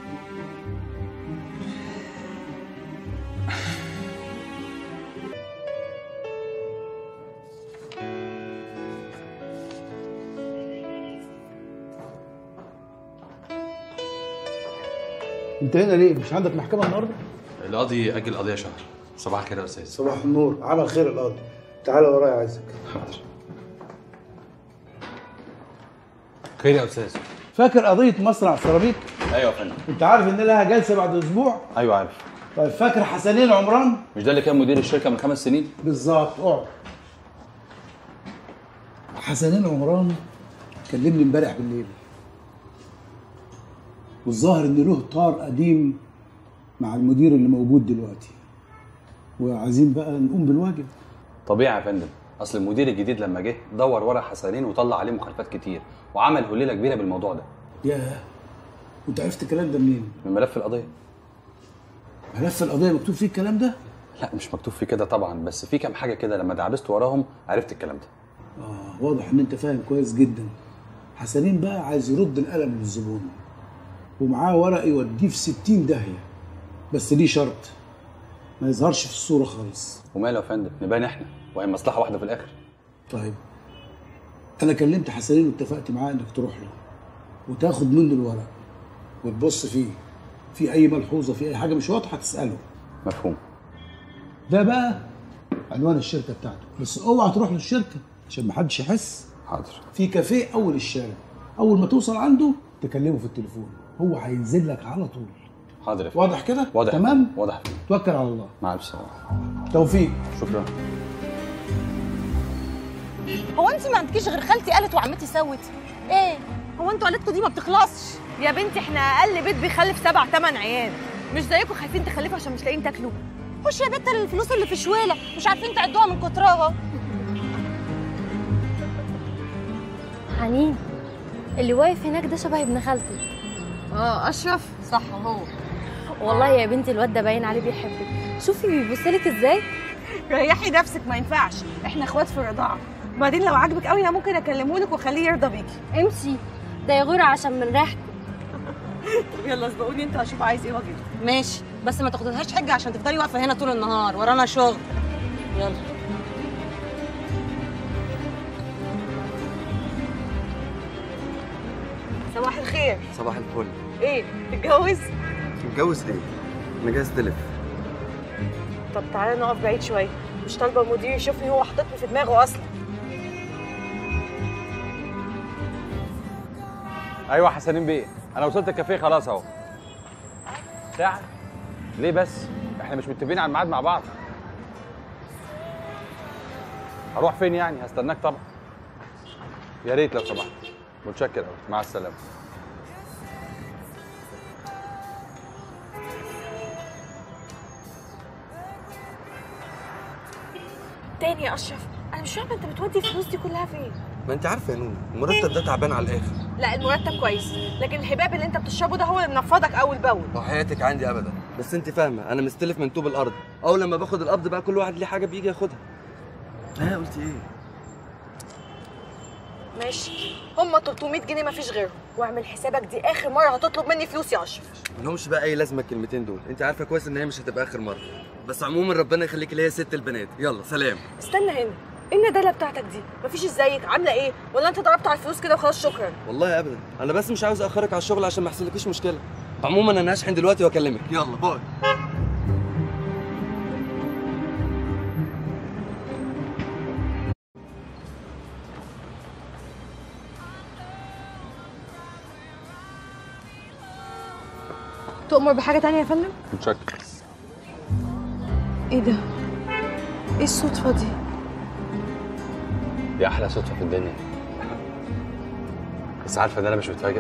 انت هنا ليه مش عندك محكمه النهارده القاضي اجل قضيه شهر صباح الخير يا استاذ صباح النور عمل خير القاضي تعال ورايا عايزك حاضر خير يا استاذ فاكر قضيه مصنع سيراميك ايوه يا فندم انت عارف ان لها جلسه بعد اسبوع ايوه عارف طيب فاكر حسنين عمران مش ده اللي كان مدير الشركه من خمس سنين بالظبط اقعد حسنين عمران كلمني امبارح بالليل والظاهر ان له طار قديم مع المدير اللي موجود دلوقتي وعايزين بقى نقوم بالواجب طبيعي يا فندم اصل المدير الجديد لما جه دور ورا حسنين وطلع عليه مخالفات كتير وعمل هليله كبيره بالموضوع ده ياه وانت عرفت الكلام ده منين؟ من ملف القضيه ملف القضيه مكتوب فيه الكلام ده؟ لا مش مكتوب فيه كده طبعا بس في كام حاجه كده لما دعبست وراهم عرفت الكلام ده اه واضح ان انت فاهم كويس جدا حسنين بقى عايز يرد القلم للزبون ومعاه ورق يوديه في 60 داهيه بس ليه شرط ما يظهرش في الصوره خالص وماله يا فندم نبان احنا وهي مصلحه واحده في الاخر طيب انا كلمت حسنين واتفقت معاه انك تروح له وتاخد منه الورق وتبص فيه في اي ملحوظه في اي حاجه مش واضحه تساله مفهوم ده بقى عنوان الشركه بتاعته بس اوعى تروح للشركه عشان محدش يحس حاضر في كافيه اول الشارع اول ما توصل عنده تكلمه في التليفون هو هينزل لك على طول حاضر يا فندم. واضح كده واضح تمام واضح توكل على الله مع الف سلامه توفيق شكرا هو انت ما عندكيش غير خالتي قالت وعمتي سوت ايه هو انتوا عيلتكم دي ما بتخلصش يا بنتي احنا اقل بيت بيخلف سبع ثمان عيال مش زيكم خايفين تخلفوا عشان مش لاقيين تاكلوا خش يا بت الفلوس اللي في شويله مش عارفين تعدوها من كترها حنين اللي واقف هناك ده شبه ابن خالتي اه اشرف صح هو والله يا بنتي الواد ده باين عليه بيحبك شوفي بيبصلك ازاي ريحي نفسك ما ينفعش احنا اخوات في الرضاعه وبعدين لو عاجبك قوي انا ممكن اكلمه لك واخليه يرضى بيكي امشي ده يغير عشان من ريحته طب يلا اسبقوني انتوا هشوف عايز ايه واجيب ماشي بس ما تاخدلهاش حجه عشان تفضلي واقفه هنا طول النهار ورانا شغل يلا صباح الخير صباح الفل ايه تتجوز متجوز ايه؟ انا جاهز تلف طب تعالى نقف بعيد شويه مش طالبه المدير يشوفني هو حاططني في دماغه اصلا ايوه حسنين بيه انا وصلت الكافيه خلاص اهو ساعه ليه بس احنا مش متفقين على الميعاد مع بعض هروح فين يعني هستناك طبعا يا ريت لو سمحت متشكر قوي مع السلامه تاني يا اشرف انا مش فاهمه انت بتودي الفلوس دي كلها فين ما انت عارفه يا نونو المرتب ده تعبان على الاخر لا المرتب كويس لكن الهباب اللي انت بتشربه ده هو اللي منفضك اول باول وحياتك عندي ابدا بس انت فاهمه انا مستلف من طوب الارض اول لما باخد القبض بقى كل واحد ليه حاجه بيجي ياخدها ها قلت ايه ماشي هم 300 جنيه مفيش غيرهم واعمل حسابك دي اخر مره هتطلب مني فلوس يا اشرف ملهمش بقى اي لازمه الكلمتين دول انت عارفه كويس ان هي مش هتبقى اخر مره بس عموما ربنا يخليك ليا ست البنات يلا سلام استنى هنا ايه الندالة بتاعتك دي مفيش ازيك عامله ايه ولا انت ضربت على الفلوس كده وخلاص شكرا والله ابدا انا بس مش عاوز اخرك على الشغل عشان ما يحصلكيش مشكله عموما انا هشحن دلوقتي واكلمك يلا باي تؤمر بحاجه تانية يا فندم متشكر ايه ده ايه الصدفه دي دي احلى صدفه في الدنيا بس عارفه ان انا مش متفاجئ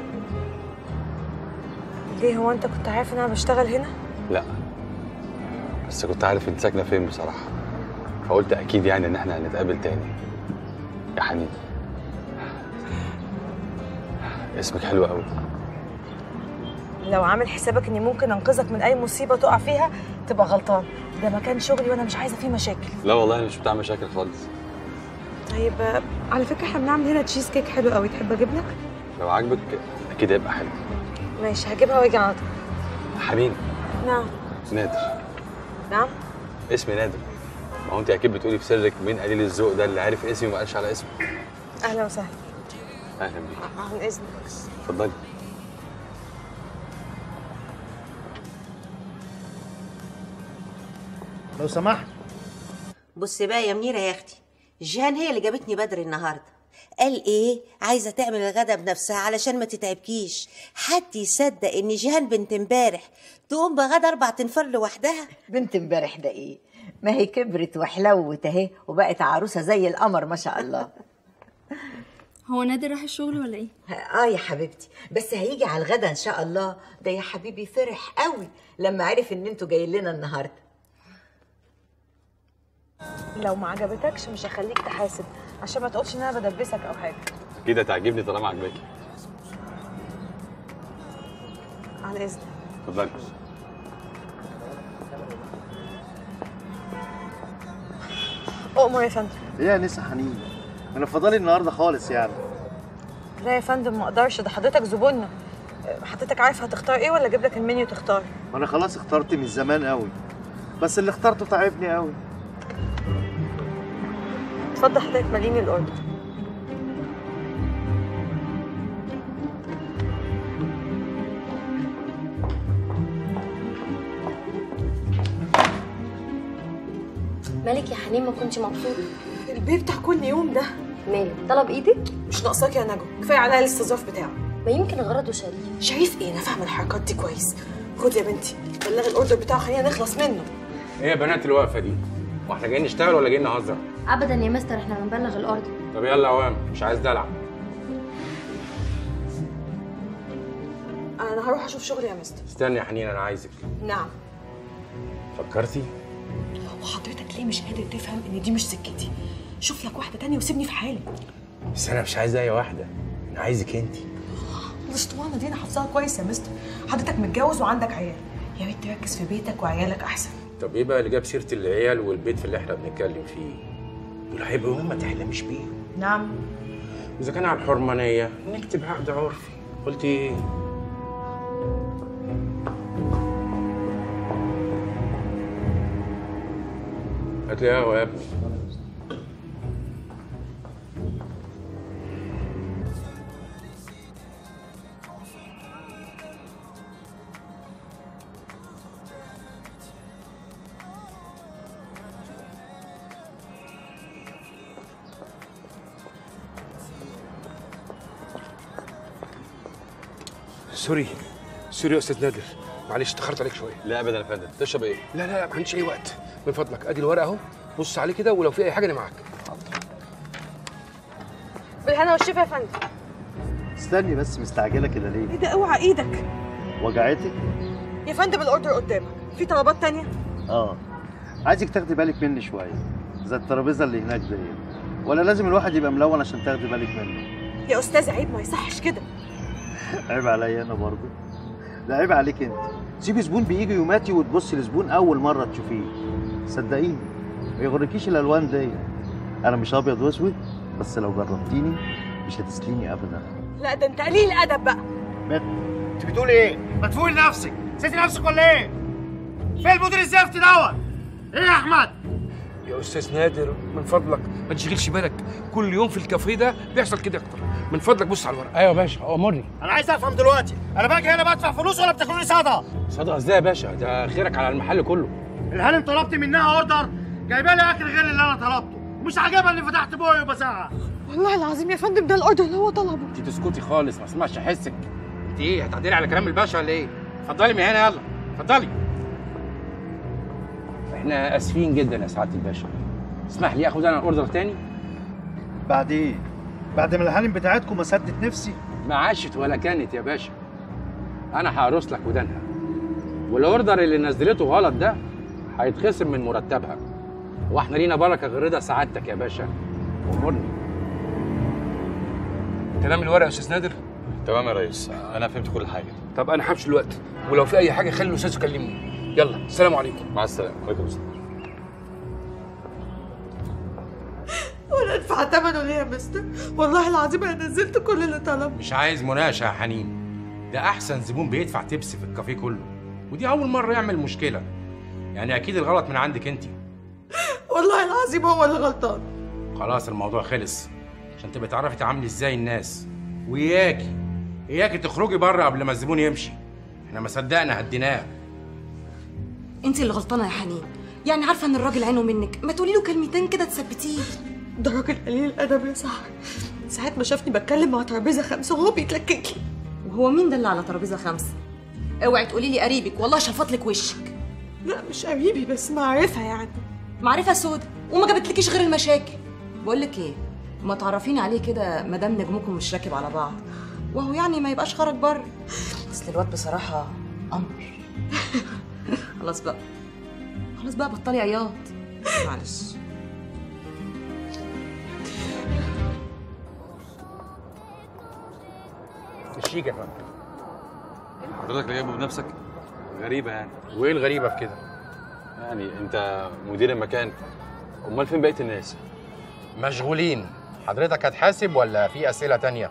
ليه هو انت كنت عارف ان انا بشتغل هنا لا بس كنت عارف انت ساكنه فين بصراحه فقلت اكيد يعني ان احنا هنتقابل تاني يا حنين اسمك حلو قوي لو عامل حسابك اني ممكن انقذك من اي مصيبه تقع فيها تبقى غلطان ده مكان شغلي وانا مش عايزه فيه مشاكل لا والله انا مش بتاع مشاكل خالص طيب آه، على فكره احنا بنعمل هنا تشيز كيك حلو قوي تحب اجيب لك لو عاجبك اكيد هيبقى حلو ماشي هجيبها واجي على طول حنين نعم نادر نعم اسمي نادر ما هو انت اكيد بتقولي في سرك مين قليل الذوق ده اللي عارف اسمي وما قالش على اسمي اهلا وسهلا اهلا بيك عن اذنك اتفضلي لو سمحت بص بقى يا منيرة يا اختي جيهان هي اللي جابتني بدري النهارده قال ايه عايزه تعمل الغدا بنفسها علشان ما تتعبكيش حد يصدق ان جيهان بنت امبارح تقوم بغدا اربع تنفار لوحدها بنت امبارح ده ايه ما هي كبرت وحلوت اهي وبقت عروسه زي القمر ما شاء الله هو نادر راح الشغل ولا ايه اه يا حبيبتي بس هيجي على الغدا ان شاء الله ده يا حبيبي فرح قوي لما عرف ان انتوا جايين لنا النهارده لو ما عجبتكش مش هخليك تحاسب عشان ما تقولش ان انا بدبسك او حاجه كده تعجبني طالما عجباكي على اذنك اتفضلي اؤمر يا فندم ايه يا نسا حنين انا فضالي النهارده خالص يعني لا يا فندم ما اقدرش ده حضرتك زبوننا حضرتك عارف هتختار ايه ولا اجيب لك المنيو تختار وانا خلاص اخترت من زمان قوي بس اللي اخترته تعبني قوي اتفضل حضرتك ماليني الاوردر مالك يا حنين ما كنتش مبسوط البيه بتاع كل يوم ده ماله طلب ايدك مش ناقصاك يا نجوى كفايه عليا الاستظراف بتاعه ما يمكن غرضه شريف شريف ايه انا فاهمه الحركات دي كويس خد يا بنتي بلغي الاوردر بتاعه خلينا نخلص منه ايه يا بنات الوقفه دي واحنا جايين نشتغل ولا جايين نهزر ابدا يا مستر احنا بنبلغ الاوردر طب يلا يا عوام مش عايز دلع انا هروح اشوف شغلي يا مستر استني يا حنين انا عايزك نعم فكرتي وحضرتك ليه مش قادر تفهم ان دي مش سكتي شوف لك واحده تانية وسيبني في حالي بس انا مش عايز اي واحده انا عايزك انت الاسطوانه دي انا حافظاها كويس يا مستر حضرتك متجوز وعندك عيال يا ريت تركز في بيتك وعيالك احسن طب ايه بقى اللي جاب سيره العيال والبيت في اللي احنا بنتكلم فيه دول هيبقوا يوم ما تحلمش بيهم نعم واذا كان على الحرمانيه نكتب عقد عرفي قلت ايه هات لي قهوه يا ابني سوري سوري يا استاذ نادر معلش اتاخرت عليك شويه لا ابدا يا فندم تشرب ايه لا لا ما عنديش اي وقت من فضلك ادي الورقه اهو بص عليه كده ولو في اي حاجه انا معاك بالهنا والشفا يا فندم استني بس مستعجله كده ليه ايه ده اوعى ايدك وجعتك يا فندم الاوردر قدامك في طلبات تانية اه عايزك تاخدي بالك مني شويه زي الترابيزه اللي هناك دي ولا لازم الواحد يبقى ملون عشان تاخدي بالك منه يا استاذ عيب ما يصحش كده عيب عليا انا برضه لا عيب عليك انت سيبي زبون بيجي يوماتي وتبصي لزبون اول مره تشوفيه صدقيني ما يغركيش الالوان دي انا مش ابيض واسود بس لو جربتيني مش هتسليني ابدا لا ده انت قليل ادب بقى انت بتقول ايه ما تفوقي لنفسك نسيتي نفسك ولا ايه؟ فين المدير الزفت دوت؟ ايه يا احمد؟ يا استاذ نادر من فضلك ما تشغلش بالك كل يوم في الكافيه ده بيحصل كده اكتر من فضلك بص على الورقه ايوه يا باشا امرني انا عايز افهم دلوقتي انا باجي هنا بدفع فلوس ولا بتاكلوني صدقه؟ صدقه ازاي يا باشا ده خيرك على المحل كله الهانم طلبت منها اوردر جايبه لي اكل غير اللي انا طلبته ومش عاجبها اني فتحت بوقي وبزعق والله العظيم يا فندم ده الاوردر اللي هو طلبه انت تسكتي خالص ما اسمعش حسك انت ايه هتعدلي على كلام الباشا ولا ايه اتفضلي من هنا يلا اتفضلي احنا اسفين جدا يا سعاده الباشا اسمح لي اخد انا اوردر تاني بعد ايه بعد ما الهانم بتاعتكم ما سدت نفسي ما عاشت ولا كانت يا باشا انا هقرص لك ودانها والاوردر اللي نزلته غلط ده هيتخصم من مرتبها واحنا لينا بركه غير رضا سعادتك يا باشا امرني تمام الورقه يا استاذ نادر تمام يا ريس انا فهمت كل حاجه طب انا همشي الوقت ولو في اي حاجه خلي الاستاذ يكلمني يلا السلام عليكم مع السلامه وعليكم السلام وانا ادفع ثمنه ليه يا مستر والله العظيم انا نزلت كل اللي طلبه مش عايز مناقشه يا حنين ده احسن زبون بيدفع تبس في الكافيه كله ودي اول مره يعمل مشكله يعني اكيد الغلط من عندك انت والله العظيم هو اللي غلطان خلاص الموضوع خلص عشان تبقى تعرفي تعاملي ازاي الناس وياكي اياكي تخرجي بره قبل ما الزبون يمشي احنا ما صدقنا هديناه انت اللي غلطانه يا حنين يعني عارفه ان الراجل عينه منك ما تقولي له كلمتين كده تثبتيه ده راجل قليل الادب يا صاحبي من ساعة ما شافني بتكلم مع ترابيزة خمسة وهو بيتلكك لي وهو مين ده اللي على ترابيزه خمسه اوعي تقولي لي قريبك والله شفط لك وشك لا مش قريبي بس معرفة يعني معرفه سودا وما جابتلكيش غير المشاكل بقول لك ايه ما تعرفيني عليه كده ما دام نجمكم مش راكب على بعض وهو يعني ما يبقاش خرج بره اصل الواد بصراحه قمر خلاص بقى خلاص بقى بطلي عياط معلش الشيك يا فندم حضرتك اللي جايبه بنفسك غريبه يعني وايه الغريبه في كده يعني انت مدير المكان امال فين بقيه الناس مشغولين حضرتك هتحاسب ولا في اسئله تانية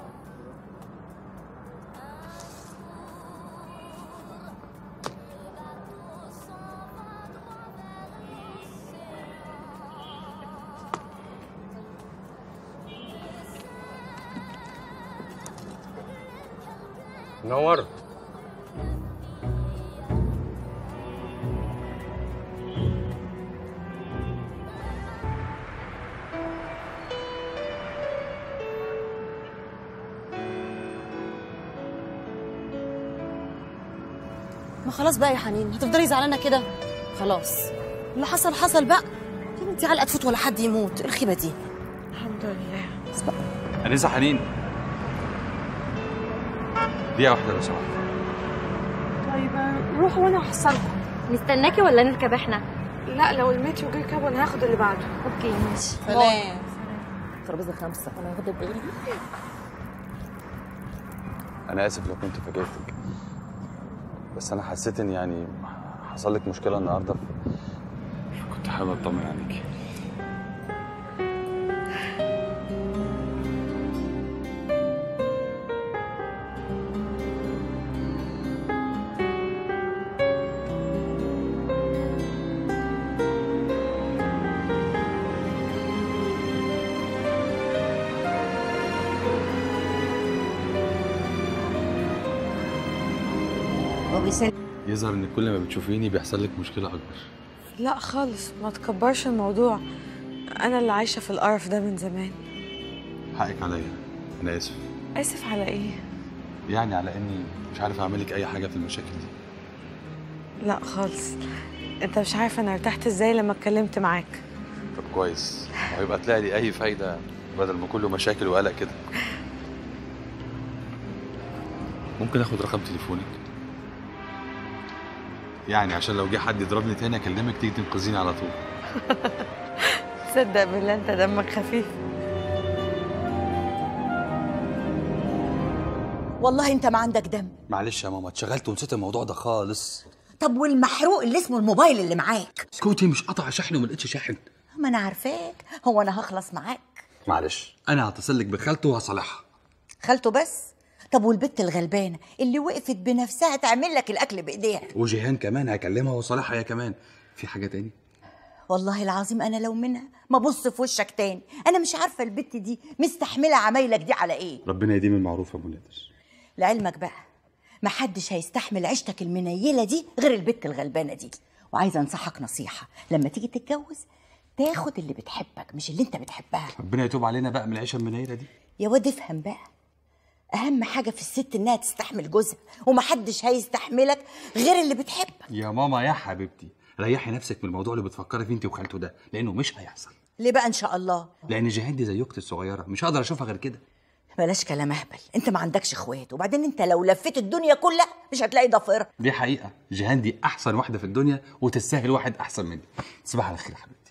نورت ما خلاص بقى يا حنين هتفضلي زعلانه كده خلاص اللي حصل حصل بقى يا بنتي علقه تفوت ولا حد يموت إيه الخيبه دي الحمد لله بس بقى انسه حنين دقيقه واحده لو سمحت طيب روحوا وانا هحصلكم نستناكي ولا نركب احنا لا لو المترو جه ركب انا هاخد اللي بعده اوكي ماشي سلام ترابيزه خمسه انا واخده بالي انا اسف لو كنت فاجئتك بس انا حسيت ان يعني حصل لك مشكله النهارده كنت حابب اطمن عليك هو بيسلم يظهر ان كل ما بتشوفيني بيحصل لك مشكله اكبر لا خالص ما تكبرش الموضوع انا اللي عايشة في القرف ده من زمان حقك عليا انا اسف اسف على ايه يعني على اني مش عارف اعمل لك اي حاجه في المشاكل دي لا خالص انت مش عارف انا ارتحت ازاي لما اتكلمت معاك طب كويس وهيبقى طلع لي اي فايده بدل ما كله مشاكل وقلق كده ممكن اخد رقم تليفونك يعني عشان لو جه حد يضربني تاني اكلمك تيجي تنقذيني على طول تصدق بالله انت دمك خفيف والله انت ما عندك دم معلش يا ماما اتشغلت ونسيت الموضوع ده خالص طب والمحروق اللي اسمه الموبايل اللي معاك سكوتي مش قطع شحن وما لقيتش شاحن ما انا عارفاك هو انا هخلص معاك معلش انا هتصل لك بخالته وهصالحها خالته بس طب والبت الغلبانه اللي وقفت بنفسها تعمل لك الاكل بايديها وجيهان كمان هكلمها وصالحها هي كمان في حاجه تاني والله العظيم انا لو منها ما بص في وشك تاني انا مش عارفه البت دي مستحمله عمايلك دي على ايه ربنا يديم المعروف يا ابو نادر لعلمك بقى محدش هيستحمل عيشتك المنيله دي غير البت الغلبانه دي وعايزه انصحك نصيحه لما تيجي تتجوز تاخد اللي بتحبك مش اللي انت بتحبها ربنا يتوب علينا بقى من العيشه المنيله دي يا واد افهم بقى اهم حاجه في الست انها تستحمل جوزها ومحدش هيستحملك غير اللي بتحبك يا ماما يا حبيبتي ريحي نفسك من الموضوع اللي بتفكري فيه انت وخالته ده لانه مش هيحصل ليه بقى ان شاء الله لان جيهان دي زي اختي الصغيره مش هقدر اشوفها غير كده بلاش كلام اهبل انت ما عندكش اخوات وبعدين انت لو لفيت الدنيا كلها مش هتلاقي ضفيرها دي حقيقه جيهان دي احسن واحده في الدنيا وتستاهل واحد احسن مني تصبح على خير يا حبيبتي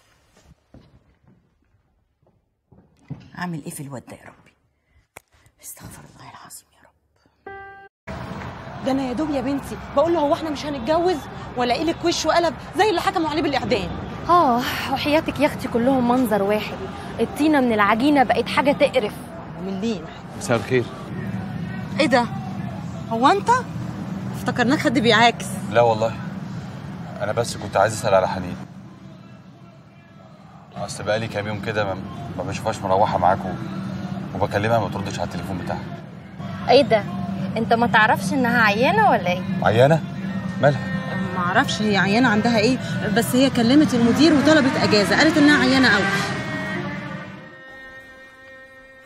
عامل ايه في الواد ده يا ربي استغفر الله العظيم يا رب ده انا يا دوب يا بنتي بقول له هو احنا مش هنتجوز ولا ايه لك وش وقلب زي اللي حكموا عليه بالاعدام اه وحياتك يا اختي كلهم منظر واحد الطينه من العجينه بقت حاجه تقرف من لين مساء الخير ايه ده هو انت افتكرناك حد بيعاكس لا والله انا بس كنت عايز اسال على حنين اصل بقالي كام يوم كده ما ما بشوفهاش مروحه معاكم وبكلمها ما بتردش على التليفون بتاعها ايه ده انت ما تعرفش انها عيانه ولا ايه عيانه مالها ما اعرفش هي عيانه عندها ايه بس هي كلمت المدير وطلبت اجازه قالت انها عيانه قوي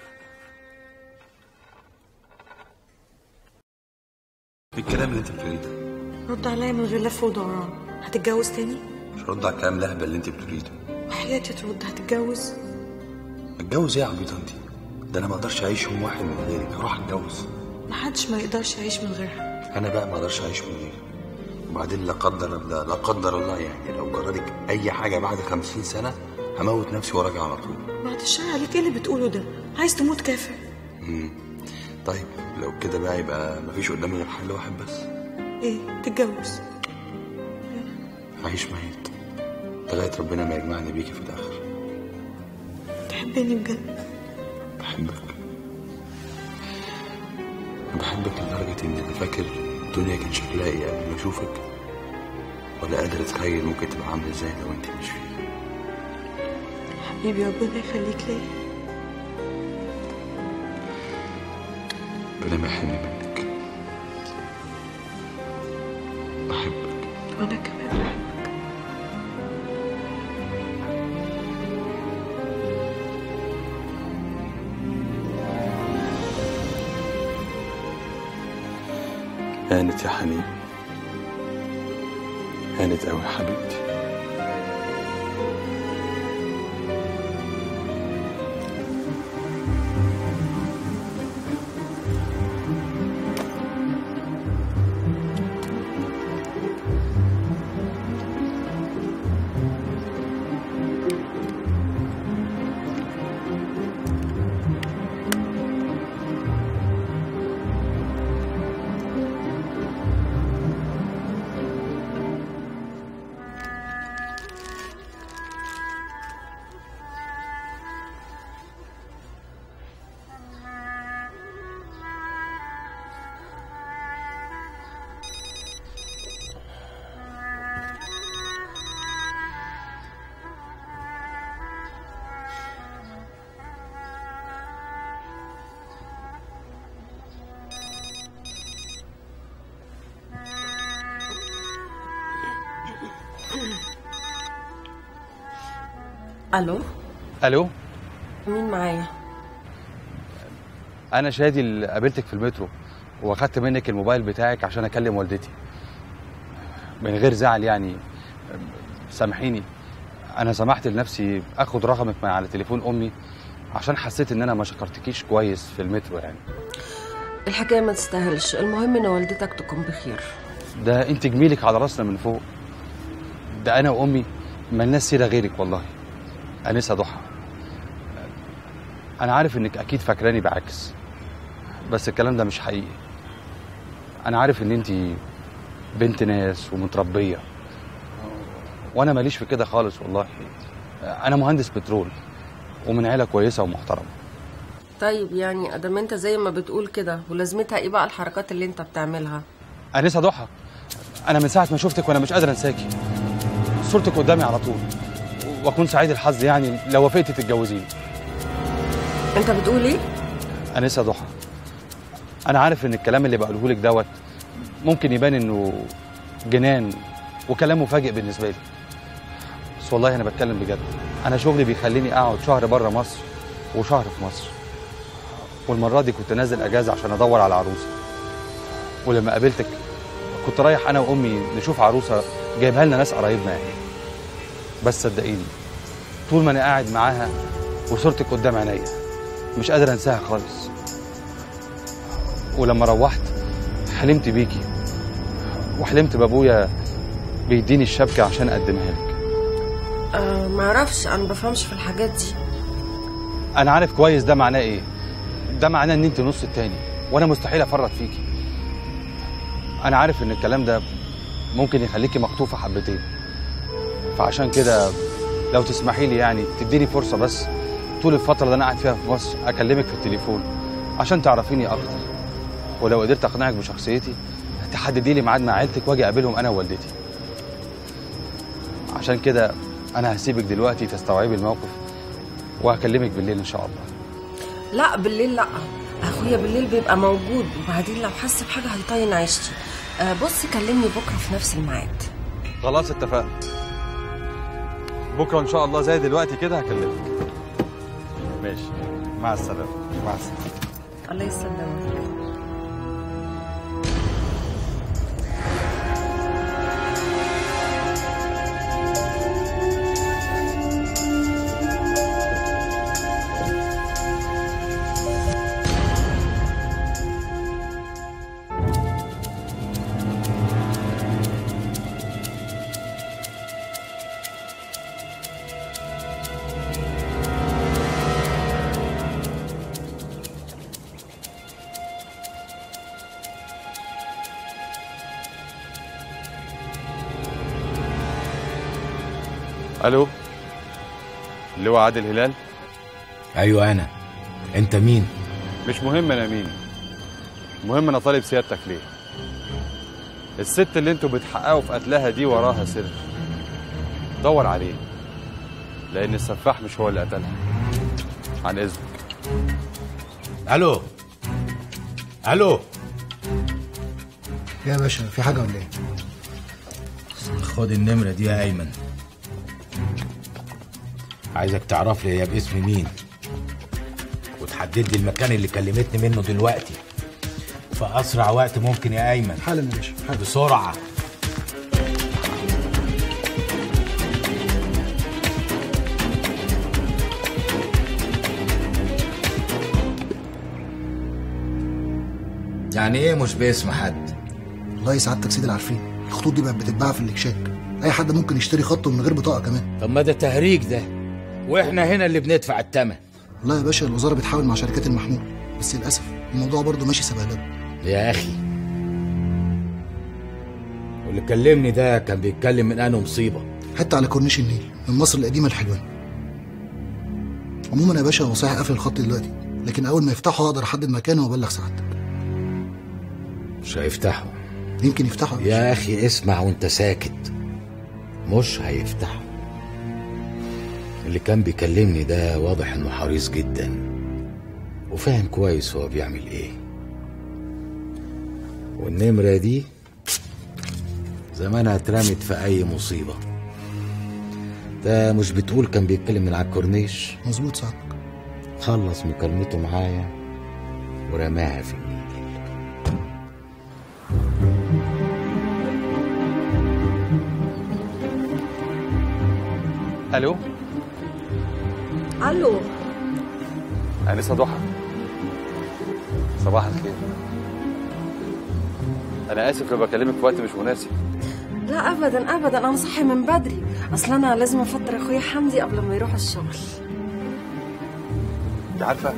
الكلام اللي انت بتقوليه ده رد عليا من غير لف ودوران هتتجوز تاني مش رد على الكلام الاهبل اللي انت بتقوليه ده وحياتي ترد هتتجوز اتجوز ايه يا عبيطه انت ده انا ما اقدرش اعيش يوم واحد من غيرك اروح اتجوز محدش ما يقدرش يعيش من غيرها انا بقى ما اقدرش اعيش من غيرك وبعدين لا قدر الله لا قدر الله يعني لو جرالك اي حاجه بعد خمسين سنه هموت نفسي وراجع على طول بعد الشر عليك ايه اللي بتقوله ده عايز تموت كافر مم. طيب لو كده بقى يبقى مفيش قدامي غير حل واحد بس ايه تتجوز اعيش ميت لغايه ربنا ما يجمعني بيكي في الاخر تحبني بجد بحبك بحبك لدرجة إني أنا فاكر الدنيا كان شكلها إيه قبل ما أشوفك ولا قادر أتخيل ممكن تبقى عاملة إزاي لو أنت مش فيها حبيبي ربنا يخليك ليا ربنا ما يحرمني منك بحبك وانا كمان بحبك هانت يا حنين هانت أوي يا حبيبتي الو الو مين معايا انا شادي اللي قابلتك في المترو واخدت منك الموبايل بتاعك عشان اكلم والدتي من غير زعل يعني سامحيني انا سمحت لنفسي اخد رقمك من على تليفون امي عشان حسيت ان انا ما شكرتكيش كويس في المترو يعني الحكايه ما تستاهلش المهم ان والدتك تكون بخير ده انت جميلك على راسنا من فوق ده انا وامي ملناش سيره غيرك والله انسه ضحى انا عارف انك اكيد فاكراني بعكس بس الكلام ده مش حقيقي انا عارف ان انت بنت ناس ومتربيه وانا ماليش في كده خالص والله انا مهندس بترول ومن عيله كويسه ومحترمه طيب يعني ادام انت زي ما بتقول كده ولازمتها ايه بقى الحركات اللي انت بتعملها انسه ضحى انا من ساعه ما شفتك وانا مش قادر انساكي صورتك قدامي على طول واكون سعيد الحظ يعني لو وافقتي تتجوزيني انت بتقول ايه انسه ضحى انا عارف ان الكلام اللي بقوله لك دوت ممكن يبان انه جنان وكلام مفاجئ بالنسبه لي بس والله انا بتكلم بجد انا شغلي بيخليني اقعد شهر بره مصر وشهر في مصر والمره دي كنت نازل اجازه عشان ادور على عروسه ولما قابلتك كنت رايح انا وامي نشوف عروسه جايبها لنا ناس قرايبنا يعني بس صدقيني طول ما انا قاعد معاها وصورتك قدام عينيا مش قادر انساها خالص ولما روحت حلمت بيكي وحلمت بابويا بيديني الشبكه عشان اقدمها لك آه معرفش انا بفهمش في الحاجات دي انا عارف كويس ده معناه ايه ده معناه ان انت نص التاني وانا مستحيل افرط فيكي انا عارف ان الكلام ده ممكن يخليكي مخطوفه حبتين فعشان كده لو تسمحي لي يعني تديني فرصه بس طول الفتره اللي انا قاعد فيها في مصر اكلمك في التليفون عشان تعرفيني اكتر ولو قدرت اقنعك بشخصيتي تحددي لي ميعاد مع عيلتك واجي اقابلهم انا ووالدتي عشان كده انا هسيبك دلوقتي تستوعبي الموقف وهكلمك بالليل ان شاء الله لا بالليل لا اخويا بالليل بيبقى موجود وبعدين لو حس بحاجه هيطين عيشتي آه بص كلمني بكره في نفس الميعاد خلاص اتفقنا بكره ان شاء الله زي دلوقتي كده هكلمك ماشي مع السلامه مع السلامه الله يسلمك الو اللواء عادل هلال ايوه انا انت مين مش مهم انا مين المهم انا طالب سيادتك ليه الست اللي انتوا بتحققوا في قتلها دي وراها سر دور عليه لان السفاح مش هو اللي قتلها عن اذنك الو الو يا باشا في حاجه ولا ايه خد النمرة دي يا أيمن عايزك تعرف لي هي باسم مين وتحدد لي المكان اللي كلمتني منه دلوقتي في أسرع وقت ممكن يا أيمن حالا يا باشا حالا بسرعة يعني ايه مش باسم حد والله سعادتك سيد العارفين الخطوط دي بقت بتتباع في الاكشاك اي حد ممكن يشتري خط من غير بطاقه كمان طب ما ده تهريج ده واحنا هنا اللي بندفع الثمن والله يا باشا الوزاره بتحاول مع شركات المحمول بس للاسف الموضوع برضه ماشي سبهلله يا اخي واللي كلمني ده كان بيتكلم من انه مصيبه حتى على كورنيش النيل من مصر القديمه لحلوان عموما يا باشا هو صحيح قافل الخط دلوقتي لكن اول ما يفتحه اقدر احدد مكانه وابلغ سعادتك مش هيفتحوا يمكن يفتحه يا اخي اسمع وانت ساكت مش هيفتحوا اللي كان بيكلمني ده واضح انه حريص جدا وفاهم كويس هو بيعمل ايه والنمرة دي زمانها اترمت في اي مصيبة ده مش بتقول كان بيتكلم من على الكورنيش مظبوط سعادتك خلص مكالمته معايا ورماها في النيل الو الو انسه ضحى صباح الخير انا اسف لو بكلمك في وقت مش مناسب لا ابدا ابدا انا صاحي من بدري اصل انا لازم افطر اخويا حمدي قبل ما يروح الشغل انت عارفه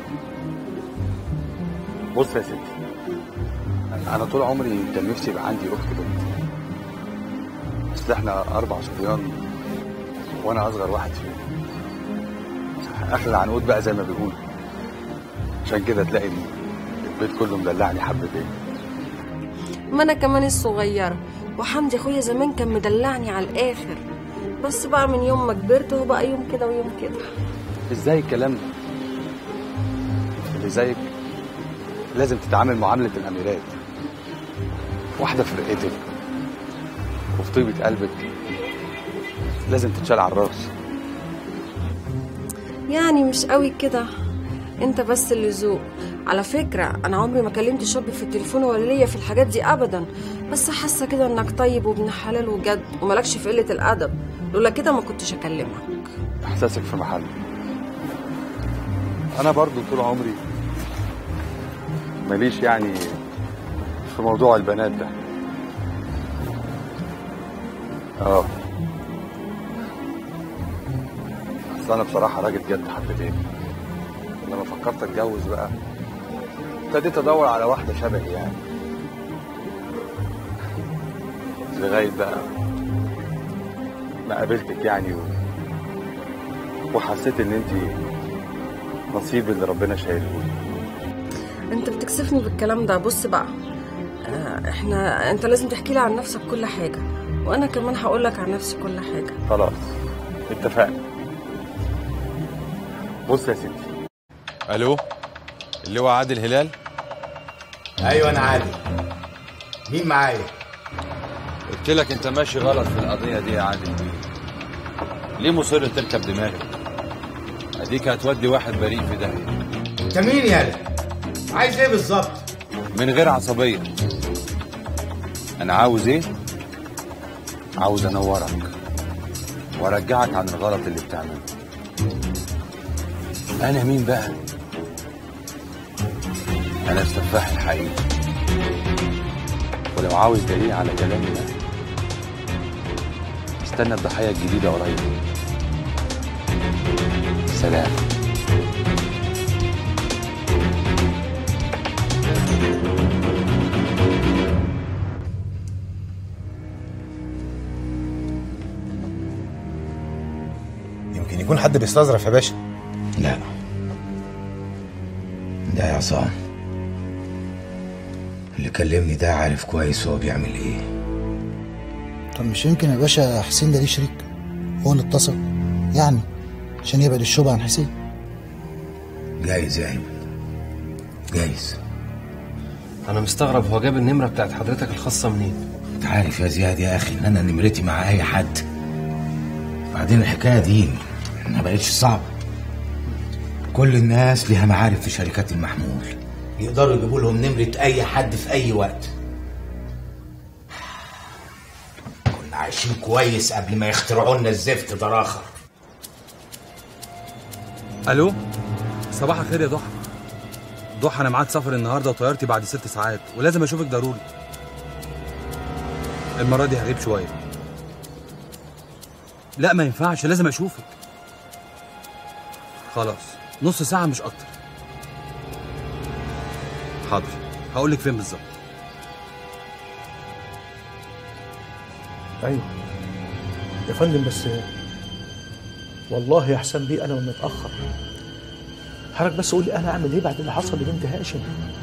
بص يا ستي انا طول عمري كان نفسي يبقى عندي اخت بنت اصل احنا اربع صبيان وانا اصغر واحد فيهم اخر العنقود بقى زي ما بيقولوا عشان كده تلاقي البيت كله مدلعني حبتين ما انا كمان الصغيره وحمدي اخويا زمان كان مدلعني على الاخر بس بقى من يوم ما كبرت هو بقى يوم كده ويوم كده ازاي الكلام ده اللي زيك لازم تتعامل معاملة الأميرات واحدة في رقتك وفي طيبة قلبك لازم تتشال على الراس يعني مش قوي كده انت بس اللي ذوق على فكرة أنا عمري ما كلمت شاب في التليفون ولا ليا في الحاجات دي أبدا بس حاسة كده إنك طيب وابن حلال وجد وملكش في قلة الأدب لولا كده ما كنتش أكلمك إحساسك في محله أنا برضو طول عمري ماليش يعني في موضوع البنات ده اه بس انا بصراحه راجل جد حبتين لما فكرت اتجوز بقى ابتديت ادور على واحده شبهي يعني لغايه بقى ما قابلتك يعني و... وحسيت ان انت نصيب اللي ربنا شايله انت بتكسفني بالكلام ده بص بقى آه، احنا انت لازم تحكي لي عن نفسك كل حاجة وانا كمان هقول لك عن نفسي كل حاجة خلاص اتفقنا بص يا ستي الو اللواء عادل هلال ايوه انا عادل مين معايا قلت لك انت ماشي غلط في القضيه دي يا عادل ليه مصر تركب دماغك اديك هتودي واحد بريء في داهيه انت مين يالا عايز ايه بالظبط من غير عصبيه انا عاوز ايه عاوز انورك وارجعك عن الغلط اللي بتعمله انا مين بقى انا السفاح الحقيقي ولو عاوز دليل على كلامي ده استنى الضحيه الجديده قريب سلام يكون حد بيستظرف يا باشا لا ده يا عصام اللي كلمني ده عارف كويس هو بيعمل ايه طب مش يمكن يا باشا حسين ده ليه شريك هو اللي اتصل يعني عشان يبعد الشبهه عن حسين جايز يا ايمن جايز انا مستغرب هو جاب النمره بتاعت حضرتك الخاصه منين انت عارف يا زياد يا اخي ان انا نمرتي مع اي حد بعدين الحكايه دي ما بقتش صعبه كل الناس ليها معارف في شركات المحمول يقدروا يجيبوا لهم نمره اي حد في اي وقت كنا عايشين كويس قبل ما يخترعوا لنا الزفت ده اخر الو صباح الخير يا ضحى ضحى انا معاد سفر النهارده وطيارتي بعد ست ساعات ولازم اشوفك ضروري المره دي هغيب شويه لا ما ينفعش لازم اشوفك خلاص نص ساعه مش اكتر حاضر هقول لك فين بالظبط ايوه يا فندم بس والله يا حسام بيه انا متاخر حضرتك بس قول لي انا اعمل ايه بعد اللي حصل لبنت هاشم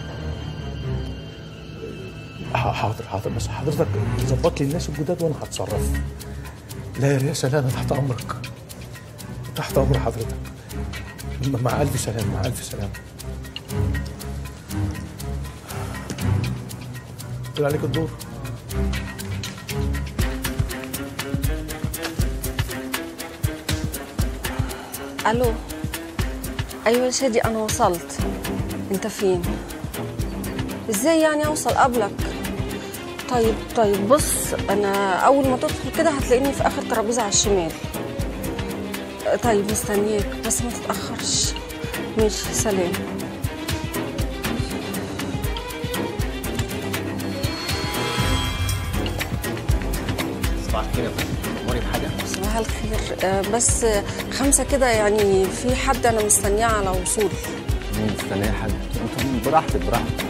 ح- حاضر حاضر بس حضرتك ظبط لي الناس الجداد وانا هتصرف لا يا رياسه لا انا تحت امرك تحت امر حضرتك م- مع الف سلامه مع الف سلامه طلع عليك الدور الو ايوه يا شادي انا وصلت انت فين ازاي يعني اوصل قبلك طيب طيب بص انا اول ما تدخل كده هتلاقيني في اخر ترابيزه على الشمال طيب مستنياك بس ما تتاخرش ماشي سلام صباح الخير يا فندم اموري بحاجه صباح الخير آه، بس خمسة كده يعني في حد أنا مستنياه على وصول مستنيه حد انت براحتك براحتك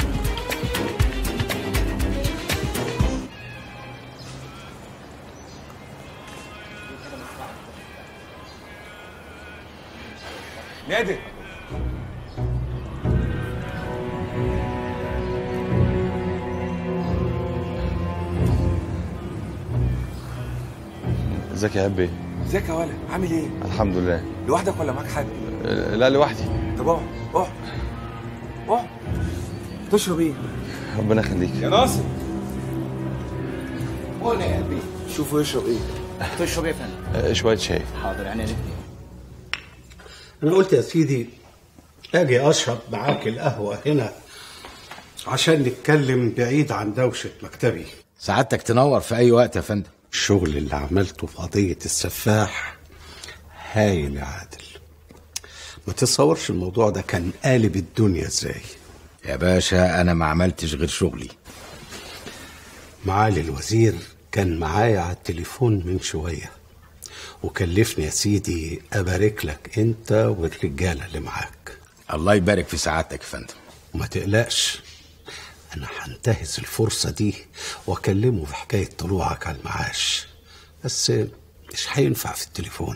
نادر ازيك يا هبي ازيك يا ولد عامل ايه الحمد لله لوحدك ولا معاك حد أه، لا لوحدي طب اقعد اقعد اقعد تشرب ايه ربنا يخليك يا ناصر قول يا قلبي شوفوا يشرب ايه تشرب ايه يا فندم أه، شويه شاي حاضر يعني الاثنين أنا قلت يا سيدي أجي أشرب معاك القهوة هنا عشان نتكلم بعيد عن دوشة مكتبي سعادتك تنور في اي وقت يا فندم الشغل اللي عملته في قضية السفاح هايل يا عادل ما تتصورش الموضوع ده كان قالب الدنيا ازاي يا باشا انا ما عملتش غير شغلي معالي الوزير كان معايا على التليفون من شوية وكلفني يا سيدي أبارك لك أنت والرجالة اللي معاك الله يبارك في سعادتك يا فندم وما تقلقش أنا هنتهز الفرصة دي وأكلمه في حكاية طلوعك على المعاش بس مش هينفع في التليفون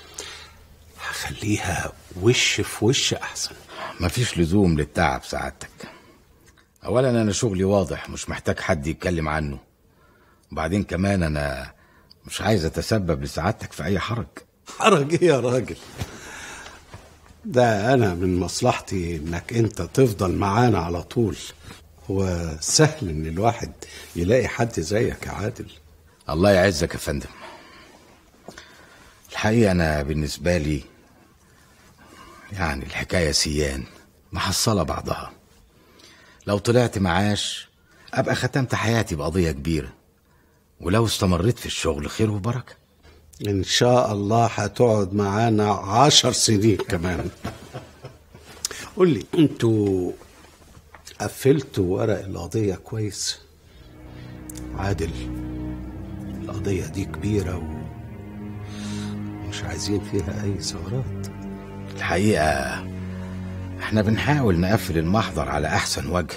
هخليها وش في وش أحسن مفيش لزوم للتعب سعادتك اولا انا شغلي واضح مش محتاج حد يتكلم عنه وبعدين كمان انا مش عايز اتسبب لسعادتك في اي حرج حرج إيه يا راجل ده أنا من مصلحتي إنك أنت تفضل معانا على طول هو سهل إن الواحد يلاقي حد زيك يا عادل الله يعزك يا فندم الحقيقة أنا بالنسبة لي يعني الحكاية سيان محصلة بعضها لو طلعت معاش أبقى ختمت حياتي بقضية كبيرة ولو استمريت في الشغل خير وبركة إن شاء الله هتقعد معانا عشر سنين كمان قول لي انتوا قفلتوا ورق القضية كويس عادل القضية دي كبيرة ومش عايزين فيها أي ثغرات الحقيقة احنا بنحاول نقفل المحضر على أحسن وجه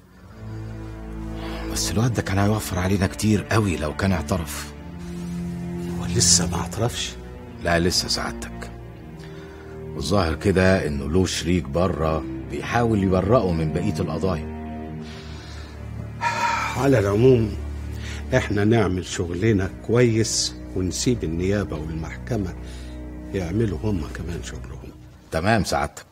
بس الواد ده كان هيوفر علينا كتير قوي لو كان اعترف ولسه ما اعترفش لا لسه سعادتك والظاهر كده انه له شريك بره بيحاول يبرئه من بقيه القضايا على العموم احنا نعمل شغلنا كويس ونسيب النيابة والمحكمة يعملوا هم كمان شغلهم تمام سعادتك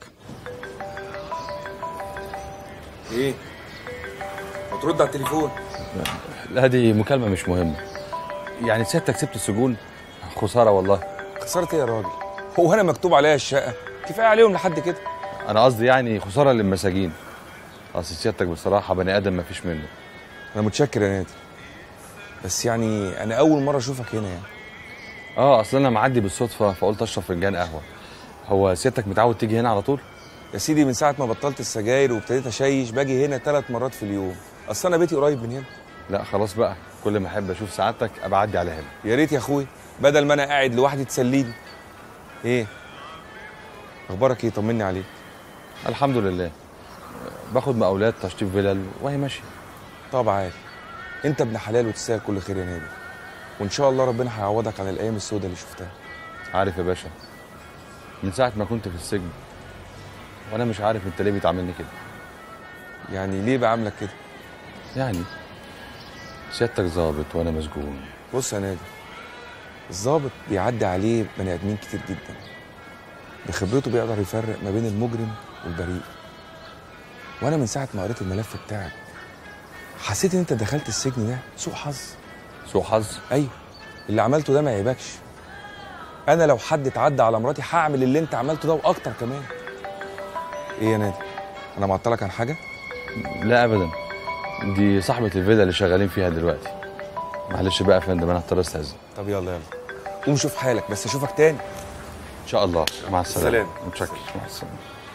ايه بترد على التليفون لا دي مكالمة مش مهمة يعني سيادتك سبت السجون خسارة والله خساره ايه يا راجل هو انا مكتوب عليا الشقه كفايه عليهم لحد كده أنا قصدي يعني خسارة للمساجين أصل سيادتك بصراحة بني آدم مفيش منه انا متشكر يا نادي بس يعني انا اول مره اشوفك هنا يعني اه اصل انا معدي بالصدفه فقلت اشرب فنجان قهوه هو سيادتك متعود تيجي هنا على طول يا سيدي من ساعه ما بطلت السجاير وابتديت اشيش باجي هنا ثلاث مرات في اليوم اصل انا بيتي قريب من هنا لا خلاص بقى كل ما احب اشوف سعادتك ابقى اعدي على هنا يا ريت يا اخوي بدل ما انا قاعد لوحدي تسليني ايه اخبارك ايه طمني عليك الحمد لله باخد مقاولات تشطيب فيلل وهي ماشيه طب عادي انت ابن حلال وتستاهل كل خير يا نادي وان شاء الله ربنا هيعوضك عن الايام السوداء اللي شفتها عارف يا باشا من ساعه ما كنت في السجن وانا مش عارف انت ليه بتعاملني كده يعني ليه بعاملك كده يعني سيادتك ظابط وانا مسجون بص يا نادي الظابط بيعدي عليه بني ادمين كتير جدا بخبرته بيقدر يفرق ما بين المجرم والبريء وانا من ساعه ما قريت الملف بتاعك حسيت ان انت دخلت السجن ده سوء حظ سوء حظ ايوه اللي عملته ده ما يعيبكش انا لو حد اتعدى على مراتي هعمل اللي انت عملته ده واكتر كمان ايه يا نادي انا معطلك عن حاجه لا ابدا دي صاحبه الفيلا اللي شغالين فيها دلوقتي معلش بقى يا فندم انا هضطر استاذن طب يلا يلا قوم شوف حالك بس اشوفك تاني ان شاء الله مع السلامه سلام. متشكر مع السلامه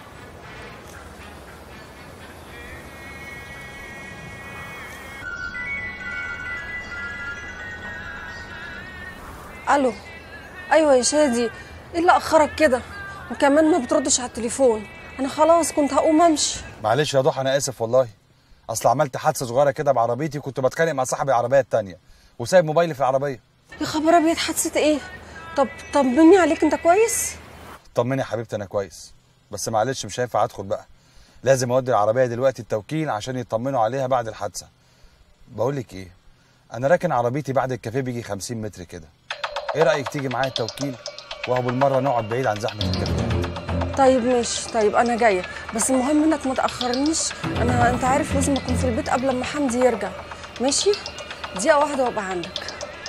الو ايوه يا شادي ايه اللي اخرك كده وكمان ما بتردش على التليفون انا خلاص كنت هقوم امشي معلش يا ضحى انا اسف والله اصل عملت حادثه صغيره كده بعربيتي كنت بتخانق مع صاحب العربيه التانية وسايب موبايلي في العربيه يا خبر ابيض حادثه ايه طب طمني عليك انت كويس طمني يا حبيبتي انا كويس بس معلش مش هينفع ادخل بقى لازم اودي العربيه دلوقتي التوكيل عشان يطمنوا عليها بعد الحادثه بقول لك ايه انا راكن عربيتي بعد الكافيه بيجي 50 متر كده ايه رايك تيجي معايا التوكيل وهو بالمره نقعد بعيد عن زحمه الكافيه طيب ماشي طيب انا جايه بس المهم انك ما تاخرنيش انا انت عارف لازم اكون في البيت قبل ما حمدي يرجع ماشي دقيقه واحده وابقى عندك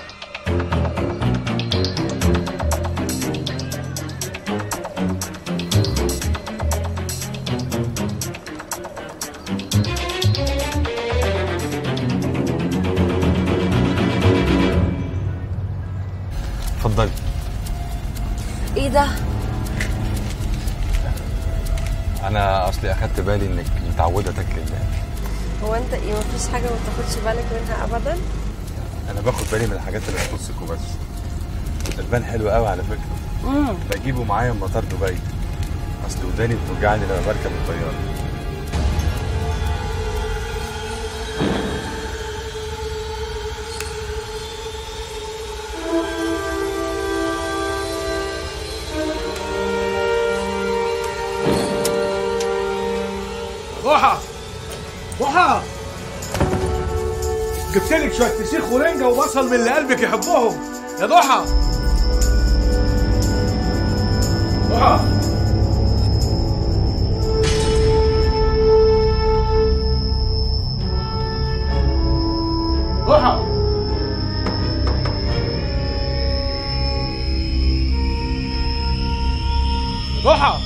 اتفضلي ايه ده انا اصلي اخدت بالي انك متعوده تاكلي اللحم هو انت ايه مفيش حاجه ما بتاخدش بالك منها ابدا انا باخد بالي من الحاجات اللي تخصك وبس البان حلو قوي على فكره امم بجيبه معايا من مطار دبي اصل وداني بتوجعني لما بركب الطياره ضحى ضحى جبت لك شويه فسيخ ورنجه وبصل من اللي قلبك يحبهم يا ضحى ضحى ضحى ضحى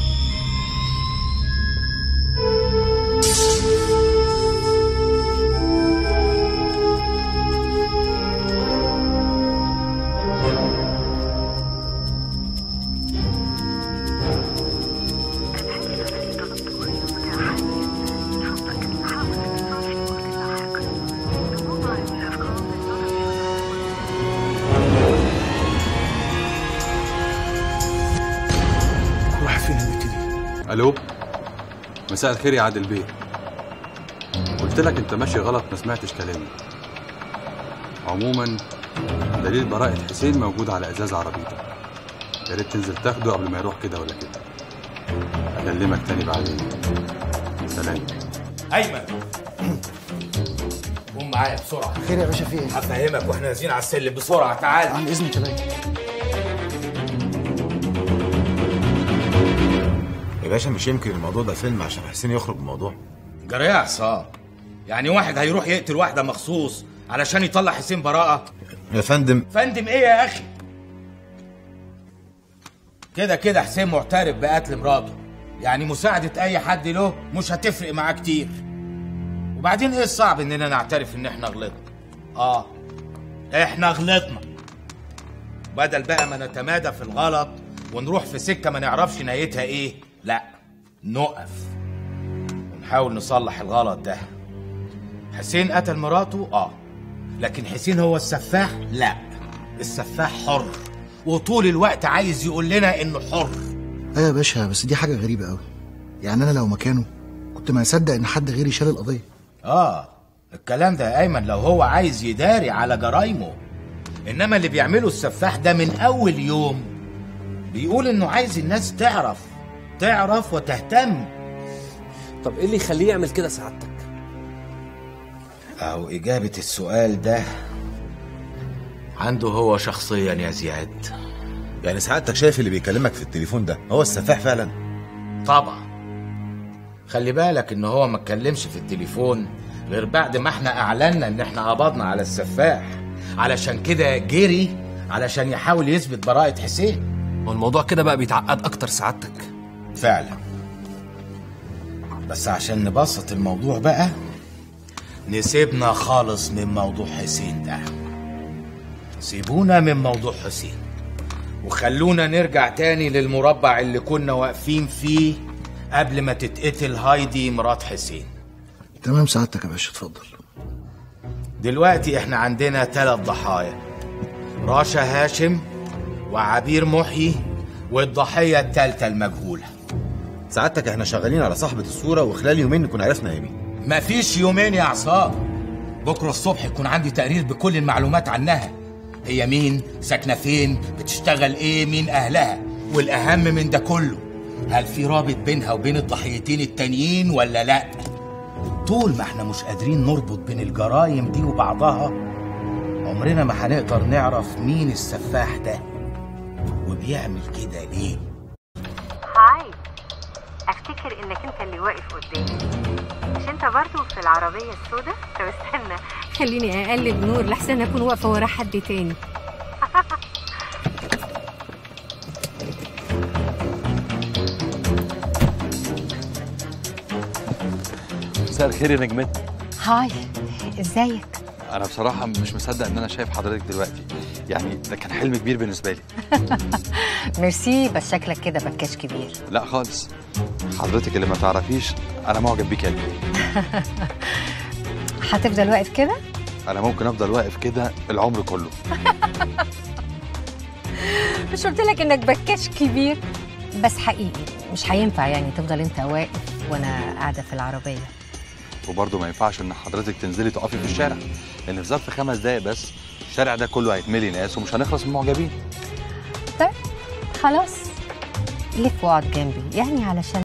راح فين البت دي الو مساء الخير يا عادل بيه قلت لك انت ماشي غلط ما سمعتش كلامي عموما دليل براءة حسين موجود على ازاز عربيتك يا ريت تنزل تاخده قبل ما يروح كده ولا كده اكلمك تاني بعدين سلام ايمن قوم معايا بسرعه خير يا باشا في ايه؟ هفهمك واحنا نازلين على السلم بسرعه تعال عن اذنك يا باشا يا باشا مش يمكن الموضوع ده فيلم عشان حسين يخرج من الموضوع جرى يا عصام يعني واحد هيروح يقتل واحده مخصوص علشان يطلع حسين براءه يا فندم فندم ايه يا اخي كده كده حسين معترف بقتل مراته يعني مساعدة أي حد له مش هتفرق معاه كتير وبعدين إيه الصعب إننا نعترف إن إحنا غلطنا آه إحنا غلطنا بدل بقى ما نتمادى في الغلط ونروح في سكة ما نعرفش نهايتها إيه لا نقف ونحاول نصلح الغلط ده حسين قتل مراته آه لكن حسين هو السفاح لا السفاح حر وطول الوقت عايز يقول لنا انه حر ايوه يا باشا بس دي حاجه غريبه قوي يعني انا لو مكانه كنت ما اصدق ان حد غيري شال القضيه اه الكلام ده يا ايمن لو هو عايز يداري على جرايمه انما اللي بيعمله السفاح ده من اول يوم بيقول انه عايز الناس تعرف تعرف وتهتم طب ايه اللي يخليه يعمل كده سعادتك أو إجابة السؤال ده عنده هو شخصيا يا زياد يعني سعادتك شايف اللي بيكلمك في التليفون ده هو السفاح فعلا طبعا خلي بالك ان هو ما اتكلمش في التليفون غير بعد ما احنا اعلنا ان احنا قبضنا على السفاح علشان كده جري علشان يحاول يثبت براءة حسين والموضوع كده بقى بيتعقد اكتر سعادتك فعلا بس عشان نبسط الموضوع بقى نسيبنا خالص من موضوع حسين ده سيبونا من موضوع حسين وخلونا نرجع تاني للمربع اللي كنا واقفين فيه قبل ما تتقتل هايدي مرات حسين تمام سعادتك يا باشا اتفضل دلوقتي احنا عندنا ثلاث ضحايا راشا هاشم وعبير محيي والضحية الثالثة المجهولة سعادتك احنا شغالين على صاحبة الصورة وخلال يومين نكون عرفنا هي مين مفيش يومين يا عصام بكرة الصبح يكون عندي تقرير بكل المعلومات عنها هي مين ساكنة فين بتشتغل ايه مين اهلها والاهم من ده كله هل في رابط بينها وبين الضحيتين التانيين ولا لا طول ما احنا مش قادرين نربط بين الجرايم دي وبعضها عمرنا ما هنقدر نعرف مين السفاح ده وبيعمل كده ليه هاي افتكر انك انت اللي واقف قدامي مش انت برضو في العربية السوداء طب استنى خليني اقلب نور لحسن اكون واقفه ورا حد تاني مساء الخير يا نجمتي هاي ازيك انا بصراحه مش مصدق ان انا شايف حضرتك دلوقتي يعني ده كان حلم كبير بالنسبه لي ميرسي بس شكلك كده بكاش كبير لا خالص حضرتك اللي ما تعرفيش انا معجب بيك قد ايه هتفضل واقف كده انا ممكن افضل واقف كده العمر كله مش قلت لك انك بكاش كبير بس حقيقي مش هينفع يعني تفضل انت واقف وانا قاعده في العربيه وبرضه ما ينفعش ان حضرتك تنزلي تقفي في الشارع لان في ظرف خمس دقايق بس الشارع ده كله هيتملي ناس ومش هنخلص من معجبين طيب خلاص لف واقعد جنبي يعني علشان